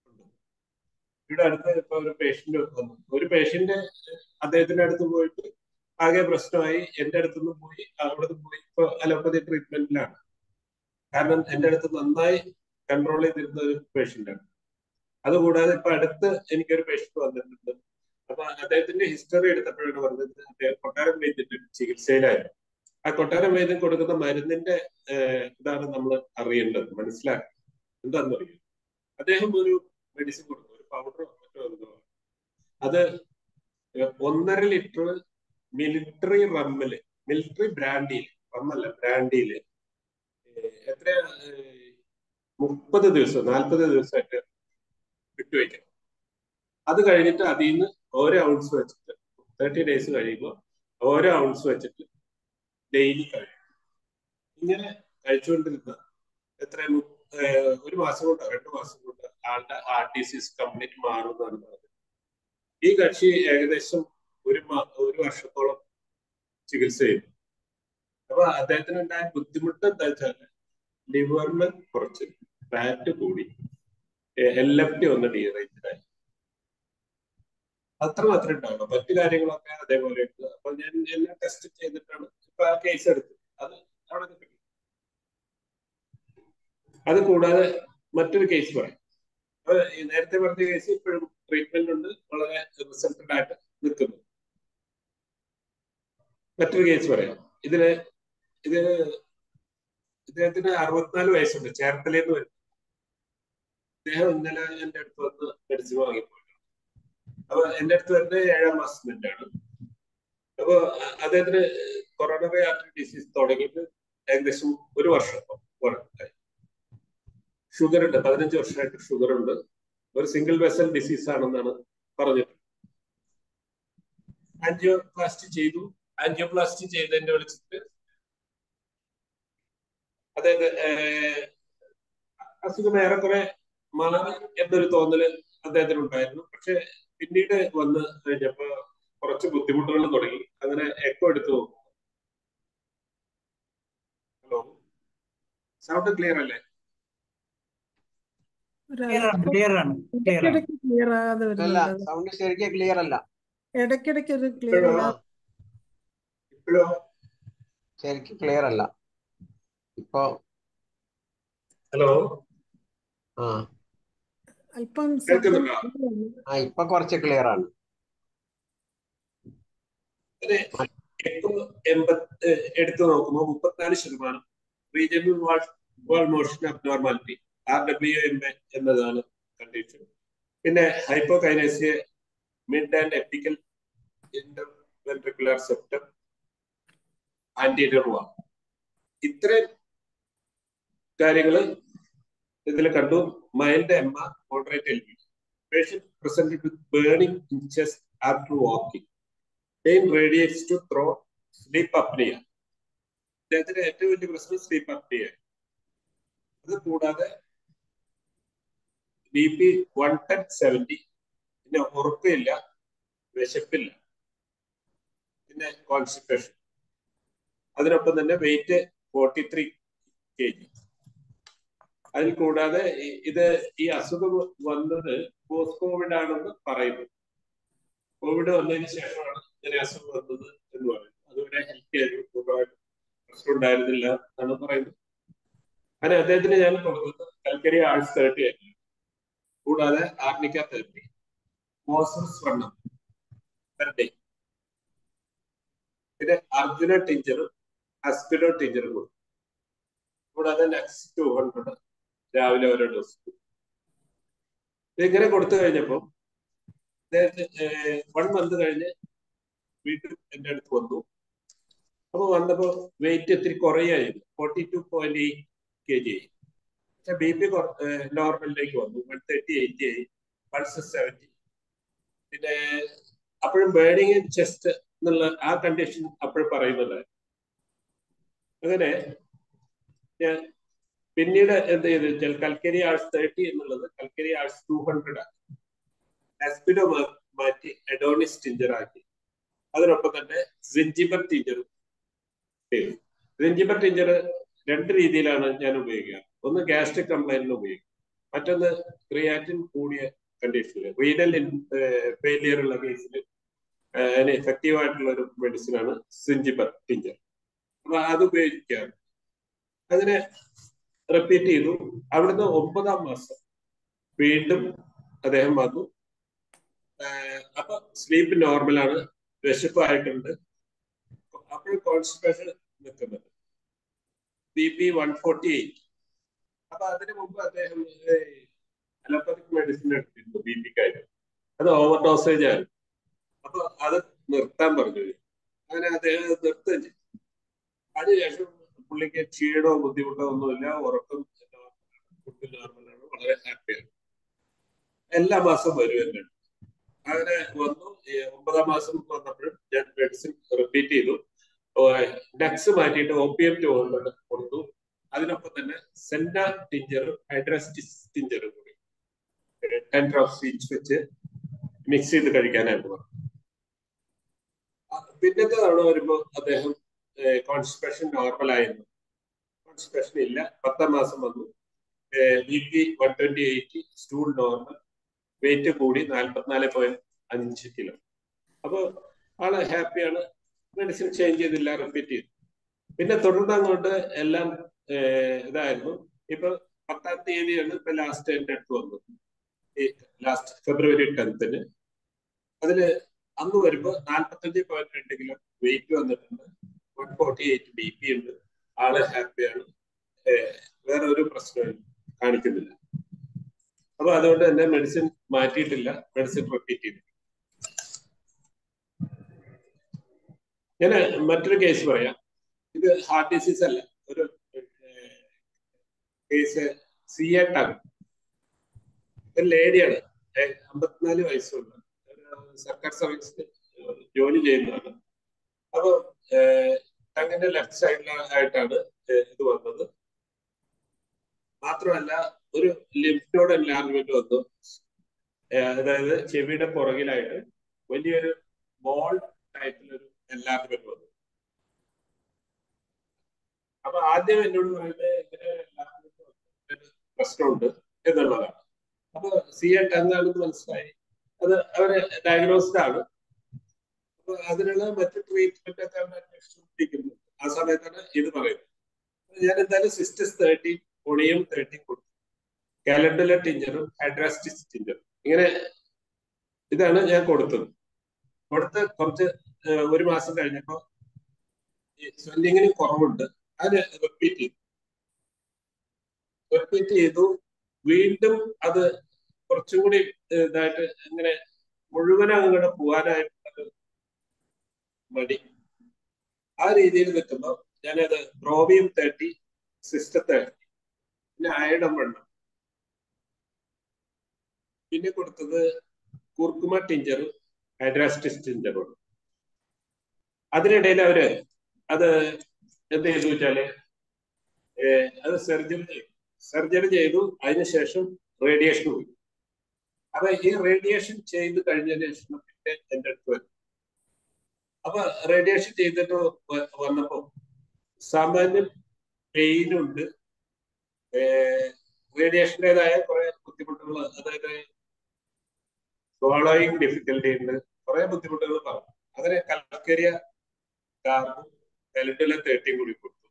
ഇവിടെ അടുത്ത് ഇപ്പൊ ഒരു പേഷ്യന്റ് വന്നു ഒരു പേഷ്യന്റ് അദ്ദേഹത്തിന്റെ അടുത്ത് പോയിട്ട് ആകെ പ്രശ്നമായി എന്റെ അടുത്തുനിന്ന് പോയി അവിടെ നിന്ന് പോയി ഇപ്പൊ അലോപ്പതി ട്രീറ്റ്മെന്റിലാണ് കാരണം എന്റെ അടുത്ത് നന്നായി കൺട്രോൾ ചെയ്തിരുന്ന ഒരു പേഷ്യന്റാണ് അതുകൂടാതെ ഇപ്പൊ അടുത്ത് എനിക്കൊരു പേഷ്യന്റ് വന്നിട്ടുണ്ട് അപ്പൊ അദ്ദേഹത്തിന്റെ ഹിസ്റ്ററി എടുത്തപ്പോഴാണ് പറഞ്ഞത് അദ്ദേഹം കൊട്ടാരം വൈദ്യന്റെ ചികിത്സയിലായിരുന്നു ആ കൊട്ടാരം വൈദ്യം കൊടുക്കുന്ന മരുന്നിന്റെ ഇതാണ് നമ്മൾ അറിയേണ്ടത് മനസ്സിലാക്കുക എന്താണെന്ന് അറിയാം അദ്ദേഹം ഒരു മെഡിസിൻ കൊടുക്കും ഒരു പൗഡറോ മറ്റോ എന്തോ അത് ഒന്നര ലിറ്റർ മിലിറ്ററി റമ്മില് മിലിറ്ററി ബ്രാൻഡിയിൽ റമ്മല്ല ബ്രാൻഡിയിൽ എത്ര മുപ്പത് ദിവസം നാൽപ്പത് ദിവസമായിട്ട് വിട്ടുവയ്ക്കണം അത് കഴിഞ്ഞിട്ട് അതിൽ നിന്ന് ഓരോ ഔൺസ് വെച്ചിട്ട് തേർട്ടി ഡേയ്സ് കഴിയുമ്പോൾ ഓരോ ഔൺസ് വെച്ചിട്ട് ഡെയിലി കഴിയും ഇങ്ങനെ കഴിച്ചുകൊണ്ടിരുന്ന എത്ര ഒരു മാസം കൊണ്ടോ രണ്ടു മാസം കൊണ്ട് ആളുടെ ഹാർട്ട് ഡിസീസ് കംപ്ലീറ്റ് മാറും എന്നാണ് പറഞ്ഞത് ഈ കക്ഷി ഏകദേശം ഒരു ഒരു വർഷത്തോളം ചികിത്സ ചെയ്തു അപ്പൊ അദ്ദേഹത്തിന് ഉണ്ടായ ബുദ്ധിമുട്ട് എന്താ വെച്ചാൽ ലിവറിന് കുറച്ച് ഫാറ്റ് കൂടി എൽ എഫ് ടി ഒന്ന് ഡീറേറ്റഡ് ആയി അത്ര മാത്രമേ ഉണ്ടാവുള്ളൂ മറ്റു കാര്യങ്ങളൊക്കെ അതേപോലെ ഉണ്ട് അപ്പൊ ഞാൻ എല്ലാം ടെസ്റ്റ് ചെയ്തിട്ടാണ് ഇപ്പൊ ആ കേസ് എടുത്തത് അത് അവിടെ കിട്ടി അത് കൂടാതെ മറ്റൊരു കേസ് പറയാം അപ്പൊ നേരത്തെ പറഞ്ഞ കേസ് ഇപ്പോഴും ട്രീറ്റ്മെന്റ് ഉണ്ട് വളരെ റിസൾട്ടഡ് ആയിട്ട് നിൽക്കുന്നു മറ്റൊരു കേസ് പറയാം ഇതിന് ഇത് ഇദ്ദേഹത്തിന് അറുപത്തിനാല് വയസ്സുണ്ട് ചേർത്തലേന്ന് വരും അദ്ദേഹം ഇന്നലെ എന്റെ അടുത്ത് വന്ന് മെഡിസിൻ വാങ്ങിപ്പോയി അപ്പൊ എന്റെ അടുത്ത് വരുന്നത് ഏഴാം മാസത്തിലാണ് അപ്പൊ അദ്ദേഹത്തിന് കൊറോണറി ആർട്ടറി ഡിസീസ് തുടങ്ങിയിട്ട് ഏകദേശം ഒരു വർഷം ഷുഗർ ഉണ്ട് പതിനഞ്ച് വർഷമായിട്ട് ഷുഗർ ഉണ്ട് ഒരു സിംഗിൾ വെസൽ ഡിസീസ് ആണെന്നാണ് പറഞ്ഞിട്ട് ആൻജിയോപ്ലാസ്റ്റി ചെയ്തു ആൻജിയോപ്ലാസ്റ്റി ചെയ്തതിന്റെ വിളിച്ചിട്ട് അതായത് അസുഖം ഏറെക്കുറെ മാറി എന്നൊരു തോന്നല് അദ്ദേഹത്തിന് ഉണ്ടായിരുന്നു പക്ഷെ പിന്നീട് വന്ന് കഴിഞ്ഞപ്പോ കുറച്ച് ബുദ്ധിമുട്ടുകൾ തുടങ്ങി അങ്ങനെ എക്കോ എടുത്തു നോക്കും ഹലോ സൗണ്ട് ക്ലിയർ അല്ലേ ക്ലിയർ ആണ് ക്ലിയർ ആണ് ഇടയ്ക്കിടയ്ക്ക് ക്ലിയർ ആകാതെ അല്ല വരുന്നുണ്ട് സൗണ്ട് ശരിക്കും ക്ലിയർ അല്ല ഇടയ്ക്കിടയ്ക്ക് ഒരു ക്ലിയർ ഇപ്പോഴോ ഇപ്പോഴോ ശരിക്കും ക്ലിയർ അല്ല ഇപ്പൊ ഹലോ ആ അല്പം ശബ്ദം കേൾക്കുന്നുണ്ടോ? ആ ഇപ്പൊ കുറച്ച് ക്ലിയർ ആണ് ഒരു എക്കോ എൺപത്തി എടുത്തു നോക്കുമ്പോൾ മുപ്പത്തിനാല് ശതമാനം regional wall wall motion abnormality R W M A എന്നതാണ് കണ്ടീഷൻ പിന്നെ hypokinesia mid and apical interventricular septum anterior wall ഇത്രയും കാര്യങ്ങള് ഇതിൽ കണ്ടു mild M R moderate L B patient presented with burning in chest after walking pain radiates to throat sleep apnoea അദ്ദേഹത്തിന്റെ ഏറ്റവും വലിയ പ്രശ്നം സ്ലീപ്പ് അപ്നിയ അത് കൂടാതെ B P one ten seventy പിന്നെ ഉറക്കമില്ല വിശപ്പില്ല പിന്നെ കോൺസ്റ്റിപ്പേഷൻ അതിനൊപ്പം തന്നെ weight forty three K G അതിൽ കൂടാതെ ഇ- ഇത് ഈ അസുഖം വന്നത് പോസ്റ്റ് കോവിഡ് ആണെന്ന് പറയുന്നു കോവിഡ് വന്നതിന് ശേഷമാണ് ഇങ്ങനെ അസുഖം വന്നത് എന്ന് പറയുന്നു അതുവരെ ഹെൽത്തി ആയിരുന്നു പൂർണ്ണമായിട്ട് പ്രശ്നം ഉണ്ടായിരുന്നില്ല എന്നാണ് പറയുന്നത് അങ്ങനെ അദ്ദേഹത്തിന് ഞാൻ കൊടുത്തത് കൽക്കരി ആർട്സ് തേർട്ടി ആയിരുന്നു കൂടാതെ ആർണിക്ക തേർട്ടി മോസസ് വണ്ണം പെർ ഡേ പിന്നെ അർജുന ടീച്ചറും അസ്പിഡോ ടീച്ചറും കൊടുത്തു കൂടാതെ നെക്സ്റ്റ് ടു ഹൺഡ്രഡ് രാവിലെ ഓരോ ഡോസ് ഇതിങ്ങനെ കൊടുത്തു കഴിഞ്ഞപ്പോ അദ്ദേഹത്തെ വൺ മന്ത് കഴിഞ്ഞ് വീട്ടിൽ എന്റെ അടുത്ത് വന്നു അപ്പൊ വന്നപ്പോ വെയിറ്റ് ഇത്തിരി കുറയായിരുന്നു forty two point eight K G ആയി പക്ഷെ ബി പി നോർമലിലേക്ക് വന്നു വൺ തേർട്ടി എയ്റ്റി ആയി പൾസ് സെവൻറ്റി പിന്നെ അപ്പോഴും ബേണിങ് ചെസ്റ്റ് എന്നുള്ള ആ കണ്ടീഷൻ അപ്പോഴും പറയുന്നുണ്ടായിരുന്നു അങ്ങനെ ഞാൻ പിന്നീട് എന്ത് ചെയ്തു വെച്ചാൽ കൽക്കരി ആർട്സ് തേർട്ടി എന്നുള്ളത് കൽക്കരി ആർട്സ് ടു ഹൺഡ്രഡ് ആക്കി ആസ്പിഡോ മാറ്റി അഡോണിസ് ടിഞ്ചർ ആക്കി അതിനൊപ്പം തന്നെ സിഞ്ചിബർ ടീച്ചറും ചെയ്തു സിഞ്ചിബർ ടീച്ചർ രണ്ട് രീതിയിലാണ് ഞാൻ ഉപയോഗിക്കുക ഒന്ന് ഗ്യാസ്ട്രിക് കംപ്ലൈന്റിന് ഉപയോഗിക്കും മറ്റൊന്ന് ക്രിയാറ്റിൻ കൂടിയ കണ്ടീഷനിൽ റീനൽ ഫെയിലിയർ ഉള്ള കേസിൽ അതിന് എഫക്റ്റീവ് ആയിട്ടുള്ള ഒരു മെഡിസിൻ ആണ് സിഞ്ചിബർ ടിഞ്ചർ അപ്പൊ അത് ഉപയോഗിക്കാറ് അതിനെ റിപ്പീറ്റ് ചെയ്തു അവിടുന്ന് ഒമ്പതാം മാസം വീണ്ടും അദ്ദേഹം വന്നു അപ്പൊ സ്ലീപ്പ് നോർമലാണ് വിശപ്പ് ആയിട്ടുണ്ട് അപ്പോൾ കോൺസ്റ്റിപ്പേഷൻ നിൽക്കുന്നുണ്ട് B P one forty eight അപ്പൊ അതിനു മുമ്പ് അദ്ദേഹം അലോപ്പതിക് മെഡിസിൻ എടുത്തിരുന്നു ബി പിക്കായിട്ട് അത് ഓവർ ഡോസേജ് ആയിരുന്നു അപ്പൊ അത് നിർത്താൻ പറഞ്ഞു അങ്ങനെ അദ്ദേഹം നിർത്തുകയും ചെയ്തു അതിനുശേഷം പുള്ളിക്ക് ക്ഷീണമോ ബുദ്ധിമുട്ടോ ഒന്നുമില്ല ഉറക്കം ഫുഡ് നോർമലാണ് വളരെ ഹാപ്പിയാണ് എല്ലാ മാസവും വരും അങ്ങനെ വന്നു ഒമ്പതാം മാസം വന്നപ്പോഴും ഞാൻ മെഡിസിൻ റിപ്പീറ്റ് ചെയ്തു ഡക്സ് മാറ്റിയിട്ട് O P M two hundred കൊടുത്തു അതിനൊപ്പം തന്നെ സെന്ന ടിഞ്ചറും ഹൈഡ്രാസ്റ്റിസ് ടിഞ്ചറും കൂടി ടെൻ ഡ്രോപ്സ് ഈച്ച് വെച്ച് മിക്സ് ചെയ്ത് കഴിക്കാനായിട്ട് പറഞ്ഞു പിന്നത്തെ തവണ വരുമ്പോൾ അദ്ദേഹം കോൺസ്റ്റിപ്പേഷൻ നോർമൽ ആയിരുന്നു കോൺസ്റ്റിപ്പേഷൻ ഇല്ല പത്താം മാസം വന്നു B P one twenty eight stool normal weight കൂടി നാൽപ്പത്തിനാല് പോയിന്റ് അഞ്ച് കിലോ അപ്പോൾ ആള് ഹാപ്പിയാണ് മെഡിസിൻ ചേഞ്ച് ചെയ്തില്ല റിപ്പീറ്റ് ചെയ്തു പിന്നെ തുടർന്ന് അങ്ങോട്ട് എല്ലാം ഇതായിരുന്നു ഇപ്പൊ പത്താം തീയതിയാണ് ഇപ്പൊ ലാസ്റ്റ് എന്റെ അടുത്ത് വന്നത് ഈ ലാസ്റ്റ് ഫെബ്രുവരി ടെൻത്തിന് അതില് അന്ന് വരുമ്പോ നാൽപ്പത്തഞ്ച് പോയിന്റ് രണ്ട് കിലോ വെയിറ്റ് വന്നിട്ടുണ്ട് one forty eight B P ഉണ്ട് ആള് ഹാപ്പിയാണ് വേറെ ഒരു പ്രശ്നവും കാണിക്കുന്നില്ല അപ്പൊ അതുകൊണ്ട് തന്നെ മെഡിസിൻ മാറ്റിയിട്ടില്ല മെഡിസിൻ റിപ്പീറ്റ് ചെയ്തിട്ടില്ല ഞാൻ മറ്റൊരു കേസ് പറയാം ഇത് ഹാർട്ട് ഡിസീസ് അല്ല ഒരു കേസ് സി എ ടങ് ഒരു ലേഡിയാണ് അമ്പത്തിനാല് വയസ്സുള്ള സർക്കാർ സർവീസിൽ ജോലി ചെയ്യുന്നതാണ് അപ്പൊ ടങ്ങിന്റെ ലെഫ്റ്റ് സൈഡിലായിട്ടാണ് ഇത് വന്നത് മാത്രമല്ല ഒരു ലിംഫ് നോഡ് എൻലാർജ്മെന്റ് വന്നു അതായത് ചെവിയുടെ പുറകിലായിട്ട് വലിയൊരു ബോൾ ടൈപ്പിലൊരു എൻലാർജ്മെന്റ് വന്നു അപ്പൊ ആദ്യം എന്നോട് പറയുന്നത് ഇങ്ങനെ പ്രശ്നമുണ്ട് എന്നുള്ളതാണ് അപ്പൊ സി എ ടങ്ങാണെന്ന് മനസ്സിലായി അത് അവര് ഡയഗ്നോസ്ഡ് ആണ് അപ്പൊ അതിനുള്ള മറ്റു ട്രീറ്റ്മെന്റ് ഒക്കെ അവർ അന്വേഷിച്ചുകൊണ്ടിരിക്കുന്നു ആ സമയത്താണ് ഇത് പറയുന്നത് ഞാൻ എന്തായാലും സിസ്റ്റസ് തേർട്ടീൻ ഒണിയം തേർട്ടീൻ കൊടുത്തു കാലണ്ടല ടിഞ്ചറും ഹൈഡ്രാസ്റ്റിസ് ടിഞ്ചറും ഇങ്ങനെ ഇതാണ് ഞാൻ കൊടുത്തത് കൊടുത്ത് കുറച്ച് ഒരു മാസം കഴിഞ്ഞപ്പോ സ്വെല്ലിങ്ങിന് കുറവുണ്ട് അത് റിപ്പീറ്റ് ചെയ്തു റിപ്പീറ്റ് ചെയ്തു വീണ്ടും അത് കുറച്ചും കൂടി ഇതായിട്ട് ഇങ്ങനെ മുഴുവൻ അങ്ങോട്ട് പോകാനായിട്ട് മടി ആ രീതിയിൽ നിൽക്കുമ്പോൾ ഞാനത് പ്രോവിയം തേർട്ടി സിസ്റ്റർ തേർട്ടി പിന്നെ അയഡം വെണ്ണം പിന്നെ കൊടുത്തത് കുർക്കുമ ടിഞ്ചറും ഹൈഡ്രാസ്റ്റിസ് ടിഞ്ചറും അതിനിടയിൽ അവര് അത് എന്ത് ചെയ്തു വെച്ചാല് അത് സർജറി ചെയ്തു സർജറി ചെയ്തു അതിനുശേഷം റേഡിയേഷൻ പോയി അപ്പൊ ഈ റേഡിയേഷൻ ചെയ്ത് കഴിഞ്ഞതിന് ശേഷം പിന്നെ എന്റെ അടുത്ത് വരും അപ്പൊ റേഡിയേഷൻ ചെയ്തിട്ട് വന്നപ്പോ സാമാന്യം പെയിൻ ഉണ്ട് റേഡിയേഷൻ്റെതായ കുറെ ബുദ്ധിമുട്ടുകൾ അതായത് സ്വോളോയിങ് ഡിഫിക്കൽട്ടി ഉണ്ട് കുറെ ബുദ്ധിമുട്ടുകൾ പറഞ്ഞു അങ്ങനെ കൽക്കരിയ കാർബും കലണ്ടിലെ തേർട്ടിയും കൂടി കൊടുത്തു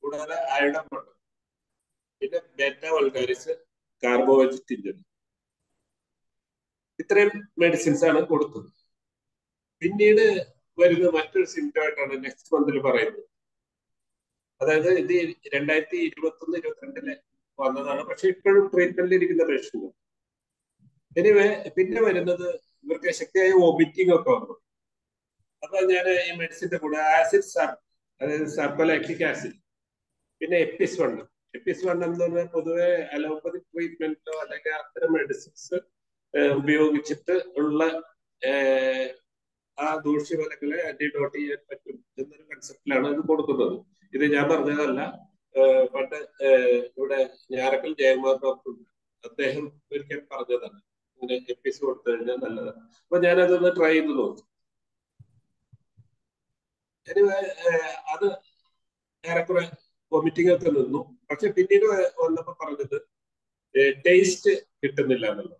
കൂടാതെ അയഡം ഉണ്ട് പിന്നെ ബെറ്റ വൾഗാരിസ് കാർബോവെജിറ്റിൻ ഇത്രയും മെഡിസിൻസ് ആണ് കൊടുത്തത് പിന്നീട് വരുന്ന മറ്റൊരു സിംറ്റം ആയിട്ടാണ് നെക്സ്റ്റ് മന്തിൽ പറയുന്നത് അതായത് ഇത് രണ്ടായിരത്തി ഇരുപത്തി ഒന്ന് ഇരുപത്തിരണ്ടില് വന്നതാണ് പക്ഷെ ഇപ്പോഴും ട്രീറ്റ്മെന്റിൽ ഇരിക്കുന്ന പേഷ്യന്റ് എനിവേ പിന്നെ വരുന്നത് ഇവർക്ക് ശക്തിയായ വോമിറ്റിംഗ് ഒക്കെ വന്നു അപ്പൊ ഞാൻ ഈ മെഡിസിന്റെ കൂടെ ആസിഡ് സർ അതായത് സർബലാക്റ്റിക് ആസിഡ് പിന്നെ എപ്പിസ് വണ്ണം എപ്പിസ് വണ്ണം എന്ന് പറഞ്ഞാൽ പൊതുവെ അലോപ്പതി ട്രീറ്റ്മെന്റിലോ അല്ലെങ്കിൽ അത്തരം മെഡിസിൻസ് ഉപയോഗിച്ചിട്ട് ഉള്ള ആ ദൂഷ്യഫലങ്ങളെ ആന്റിഡോട്ട് ചെയ്യാൻ പറ്റും എന്നൊരു കൺസെപ്റ്റിലാണ് ഇത് കൊടുക്കുന്നത് ഇത് ഞാൻ പറഞ്ഞതല്ല പണ്ട് ഇവിടെ ഞാറക്കൽ ജയകുമാർ ഡോക്ടർ അദ്ദേഹം ഒരിക്കൽ പറഞ്ഞതാണ് ഇങ്ങനെ എപ്പിസ് കൊടുത്തു കഴിഞ്ഞാൽ നല്ലതാണ് അപ്പൊ ഞാൻ അതൊന്ന് ട്രൈ ചെയ്ത് നോക്കി എനിവേ അത് ഏറെക്കുറെ വൊമിറ്റിംഗ് ഒക്കെ നിന്നു പക്ഷെ പിന്നീട് വന്നപ്പോ പറഞ്ഞത് ടേസ്റ്റ് കിട്ടുന്നില്ല എന്നുള്ളത്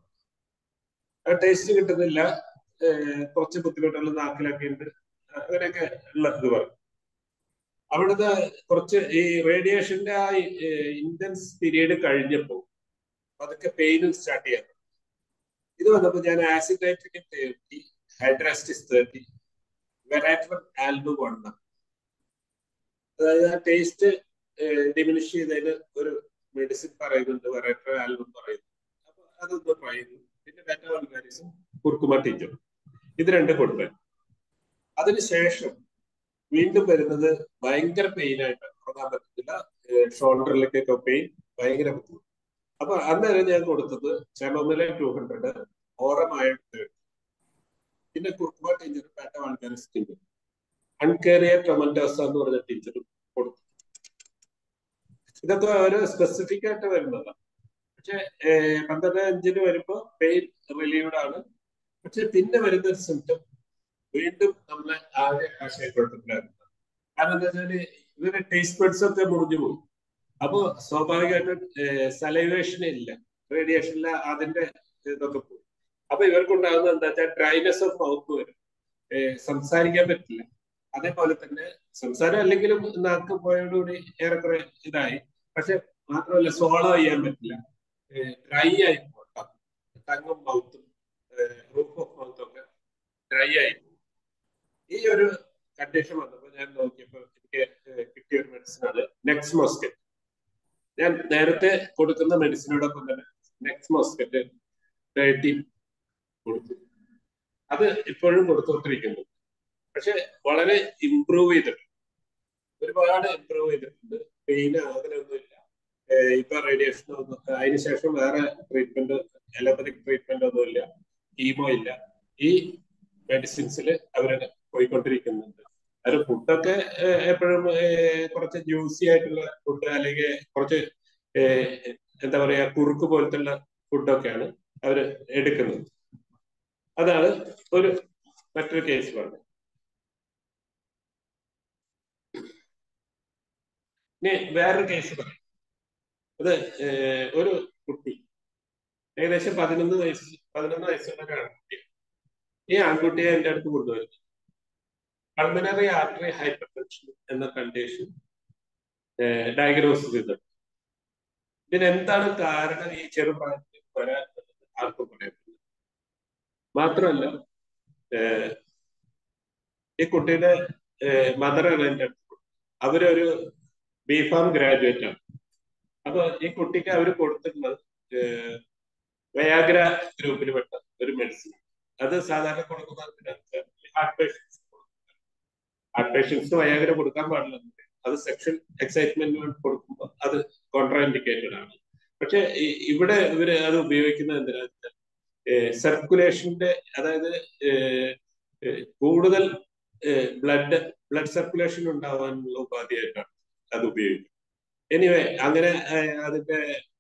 ആ ടേസ്റ്റ് കിട്ടുന്നില്ല കുറച്ച് ബുദ്ധിമുട്ടുകൾ നാക്കിലൊക്കെ ഉണ്ട് അങ്ങനെയൊക്കെ ഉള്ള ഇത് പറഞ്ഞു അവിടുത്തെ കുറച്ച് ഈ റേഡിയേഷന്റെ ആ ഇന്റൻസ് പീരീഡ് കഴിഞ്ഞപ്പോ അതൊക്കെ പെയിനും സ്റ്റാർട്ട് ചെയ്യാൻ ഇത് വന്നപ്പോ ഞാൻ acid nitric thirty hydrastis thirty veratrum album വണ്ണ അതായത് ആ ടേസ്റ്റ് ഡിമിനിഷ് ചെയ്തതിന് ഒരു മെഡിസിൻ പറയുന്നുണ്ട് വെറാറ്റർ ആൽബം പറയുന്നു അപ്പൊ അതൊന്ന് ട്രൈ ചെയ്തു പിന്നെ ബെറ്റ വൾഗാരിസും കുർക്കുമ ടീച്ചറും ഇത് രണ്ടും കൊടുത്തത് അതിനുശേഷം വീണ്ടും വരുന്നത് ഭയങ്കര പെയിൻ ആയിട്ട് ഉറങ്ങാൻ പറ്റത്തില്ല ഷോൾഡറിലേക്കൊക്കെ പെയിൻ ഭയങ്കര ബുദ്ധിമുട്ട് അപ്പൊ അന്നേരം ഞാൻ കൊടുത്തത് ചെമമിലെ ടു ഹൺഡ്രഡ് ഓറമായ പിന്നെ കുർക്കുമ ടീച്ചർ പേട്ട ആൾക്കാരെ ടീച്ചർ അൺകേറിയ ടൊമൻറ്റോസ എന്ന് പറഞ്ഞ ടീച്ചർ കൊടുത്തു ഇതൊക്കെ ഓരോ സ്പെസിഫിക് ആയിട്ട് വരുന്നതാണ് പക്ഷെ പന്ത്രണ്ട് അഞ്ചിന് വരുമ്പോൾ പെയിൻ റിലീവ്ഡ് ആണ് പക്ഷെ പിന്നെ വരുന്ന ഒരു സിംറ്റം വീണ്ടും നമ്മളെ ആകെ ആശയക്കുഴപ്പത്തിലായിരുന്നു കാരണം എന്താ വെച്ചാല് ഇവരുടെ ടേസ്റ്റ് ബഡ്സ് ഒക്കെ മുറിഞ്ഞു പോയി അപ്പോ സ്വാഭാവികമായിട്ടും സലൈവേഷൻ ഇല്ല റേഡിയേഷനില്ല അതിന്റെ ഇതൊക്കെ പോയി അപ്പൊ ഇവർക്കുണ്ടാകുന്നത് എന്താ വെച്ചാൽ ഡ്രൈനെസ് ഓഫ് മൗത്ത് വരും സംസാരിക്കാൻ പറ്റില്ല അതേപോലെ തന്നെ സംസാരം അല്ലെങ്കിലും നാക്ക് പോയതോടുകൂടി ഏറെക്കുറെ ഇതായി പക്ഷെ മാത്രമല്ല സോളോ ചെയ്യാൻ പറ്റില്ല ഡ്രൈ ആയി പോട്ടാം ടങ്ങും മൗത്തും റൂഫ് ഓഫ് മൗത്തും ഒക്കെ ഡ്രൈ ആയി ഈ ഒരു കണ്ടീഷൻ വന്നപ്പോൾ ഞാൻ നോക്കിയപ്പോൾ എനിക്ക് കിട്ടിയ ഒരു മെഡിസിനാണ് നെക്സ് മോസ്കറ്റ് ഞാൻ നേരത്തെ കൊടുക്കുന്ന മെഡിസിനോടൊപ്പം തന്നെ നെക്സ് മോസ്കറ്റ് തേർട്ടി കൊടുത്തു അത് ഇപ്പോഴും കൊടുത്തുകൊണ്ടിരിക്കുന്നു പക്ഷെ വളരെ ഇമ്പ്രൂവ് ചെയ്തിട്ടുണ്ട് ഒരുപാട് ഇമ്പ്രൂവ് ചെയ്തിട്ടുണ്ട് പെയിൻ അങ്ങനെയൊന്നുമില്ല ഇപ്പൊ റേഡിയേഷൻ ഒന്നും അതിനുശേഷം വേറെ ട്രീറ്റ്മെന്റ് അലോപ്പതിക് ട്രീറ്റ്മെന്റ് ഒന്നുമില്ല കീമോ ഇല്ല ഈ മെഡിസിൻസിൽ അവര് പോയിക്കൊണ്ടിരിക്കുന്നുണ്ട് അത് ഫുഡൊക്കെ എപ്പോഴും കുറച്ച് ജ്യൂസി ആയിട്ടുള്ള ഫുഡ് അല്ലെങ്കിൽ കുറച്ച് എന്താ പറയാ കുറുക്ക് പോലത്തുള്ള ഫുഡൊക്കെയാണ് അവർ എടുക്കുന്നത് അതാണ് ഒരു മറ്റൊരു കേസ് പറഞ്ഞത് ഇനി വേറൊരു കേസ് പറയാം അത് ഒരു കുട്ടി ഏകദേശം പതിനൊന്ന് വയസ്സ് പതിനൊന്ന് വയസ്സുള്ള ഒരു ആൺകുട്ടി ഈ ആൺകുട്ടിയെ എൻ്റെ അടുത്ത് കൊണ്ടുവരുന്നു പൾമനറി ആർട്ടറി ഹൈപ്പർ ടെൻഷൻ എന്ന കണ്ടീഷൻ ഡയഗ്നോസ് ചെയ്തിട്ടുണ്ട് ഇതിനെന്താണ് കാരണം ഈ ചെറുപ്രായത്തിൽ വരാൻ ആർക്കും പറയാൻ പറ്റില്ല മാത്രമല്ല ഈ കുട്ടിയുടെ മദറാണ് എൻ്റെ അടുത്ത് അവരൊരു ബി ഫാം ഗ്രാജുവേറ്റ് ആണ് അപ്പൊ ഈ കുട്ടിക്ക് അവർ കൊടുത്തിട്ടുള്ളത് വയാഗ്ര ഗ്രൂപ്പിൽ പെട്ട ഒരു മെഡിസിൻ അത് സാധാരണ കൊടുക്കുന്നത് heart patients heart patients Viagra കൊടുക്കാൻ പാടില്ല അത് സെക്ഷൽ എക്സൈറ്റ്മെന്റ് കൊടുക്കുമ്പോൾ അത് കോൺട്രാ ഇൻഡിക്കേറ്റഡ് ആണ് പക്ഷെ ഇവിടെ ഇവര് അത് ഉപയോഗിക്കുന്നത് എന്തിനാ സർക്കുലേഷന്റെ അതായത് കൂടുതൽ ബ്ലഡ് ബ്ലഡ് സർക്കുലേഷൻ ഉണ്ടാവാനുള്ള ഉപാധിയായിട്ടാണ് അത് ഉപയോഗിക്കുന്നത് എനിവേ അങ്ങനെ അതിന്റെ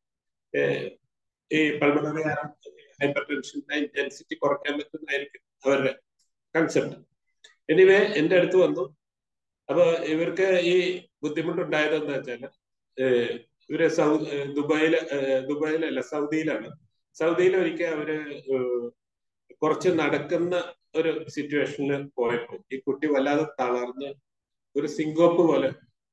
ഈ പൾമണറി ഹൈപ്പർ ടെൻഷന്റെ ഇന്റൻസിറ്റി കുറയ്ക്കാൻ പറ്റുന്നതായിരിക്കും അവരുടെ കൺസെപ്റ്റ് എനിവേ എന്റെ അടുത്ത് വന്നു അപ്പൊ ഇവർക്ക് ഈ ബുദ്ധിമുട്ടുണ്ടായത് എന്താ വെച്ചാല് ഇവര് സൗ ദുബായില് ദുബായിലല്ല സൗദിയിലാണ് സൗദിയിൽ ഒരിക്കൽ അവര് കുറച്ച് നടക്കുന്ന ഒരു സിറ്റുവേഷനിൽ പോയപ്പോൾ ഈ കുട്ടി വല്ലാതെ തളർന്ന് ഒരു സിങ്കോപ്പ് പോലെ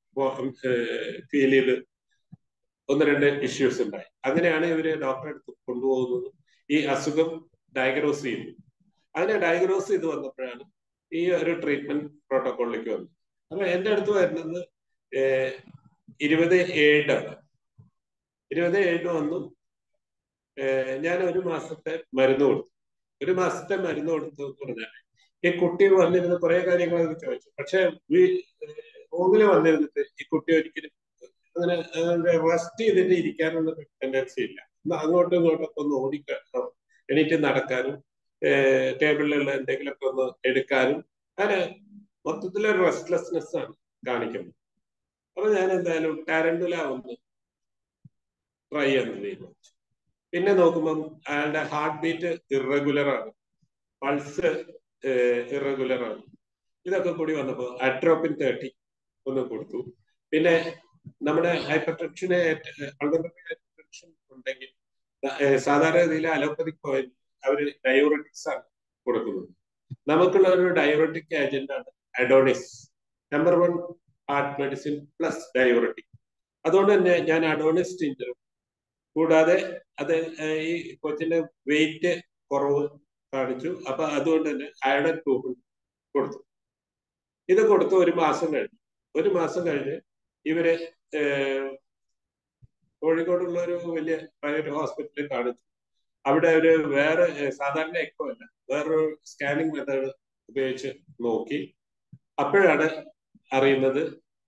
ഫീൽ ചെയ്ത് ഒന്ന് രണ്ട് ഇഷ്യൂസ് ഉണ്ടായി അങ്ങനെയാണ് ഇവര് ഡോക്ടറെ അടുത്ത് കൊണ്ടുപോകുന്നത് ഈ അസുഖം ഡയഗ്നോസ് ചെയ്യുന്നു അങ്ങനെ ഡയഗ്നോസ് ചെയ്ത് വന്നപ്പോഴാണ് ഈ ഒരു ട്രീറ്റ്മെന്റ് പ്രോട്ടോകോളിലേക്ക് വന്നത് അപ്പൊ എന്റെ അടുത്ത് വരുന്നത് ഏഹ് ഇരുപത് ഏഴാണ് ഇരുപത് ഏഴിന് വന്നു ഏഹ് ഞാൻ ഒരു മാസത്തെ മരുന്ന് കൊടുത്തു ഒരു മാസത്തെ മരുന്ന് കൊടുത്തു എന്ന് പറഞ്ഞാൽ ഈ കുട്ടി വന്നിരുന്ന കുറെ കാര്യങ്ങളൊക്കെ ചോദിച്ചു പക്ഷെ റൂമിൽ വന്നിരുന്നിട്ട് ഈ കുട്ടി ഒരിക്കലും അങ്ങനെ റെസ്റ്റ് ചെയ്തിട്ട് ഇരിക്കാനുള്ള ടെൻഡൻസി ഇല്ല ഒന്ന് അങ്ങോട്ടും ഇങ്ങോട്ടൊക്കെ ഒന്ന് ഓടിക്ക എണീറ്റ് നടക്കാനും ടേബിളിലുള്ള എന്തെങ്കിലുമൊക്കെ ഒന്ന് എടുക്കാനും അങ്ങനെ മൊത്തത്തിലൊരു റെസ്റ്റ്ലെസ്നെസ് ആണ് കാണിക്കുന്നത് അപ്പൊ ഞാൻ എന്തായാലും ടാരൻഡുല ഒന്ന് ട്രൈ ചെയ്യാൻ തീരുമാനിച്ചു പിന്നെ നോക്കുമ്പം അയാളുടെ ഹാർട്ട് ബീറ്റ് ഇറഗുലർ ആണ് പൾസ് ഇറഗുലർ ആണ് ഇതൊക്കെ കൂടി വന്നപ്പോൾ അട്രോപ്പിൻ തേർട്ടി ഒന്ന് കൊടുത്തു പിന്നെ നമ്മുടെ ഹൈപ്പർ ടെൻഷന് ഹൈപ്പർ ടെൻഷൻ ഉണ്ടെങ്കിൽ സാധാരണ രീതിയിൽ അലോപ്പതിക് പോയിന്റ് അവർ ഡയോററ്റിക്സ് ആണ് കൊടുക്കുന്നത് നമുക്കുള്ള ഒരു ഡയോററ്റിക് ഏജന്റ് ആണ് adonis number one heart medicine plus diuretic അതുകൊണ്ട് തന്നെ ഞാൻ അഡോണിസ് ടിഞ്ചറും കൂടാതെ അത് ഈ കൊച്ചിന്റെ വെയിറ്റ് കുറവ് കാണിച്ചു അപ്പൊ അതുകൊണ്ട് തന്നെ അയഡൻ ട്യൂബിൾ കൊടുത്തു ഇത് കൊടുത്ത് ഒരു മാസം കഴിഞ്ഞു ഒരു മാസം കഴിഞ്ഞ് ഇവര് കോഴിക്കോടുള്ള ഒരു വലിയ പ്രൈവറ്റ് ഹോസ്പിറ്റലിൽ കാണിച്ചു അവിടെ ഒരു വേറെ സാധാരണ എക്കോ അല്ല വേറൊരു സ്കാനിങ് മെത്തേഡ് ഉപയോഗിച്ച് നോക്കി അപ്പോഴാണ് അറിയുന്നത്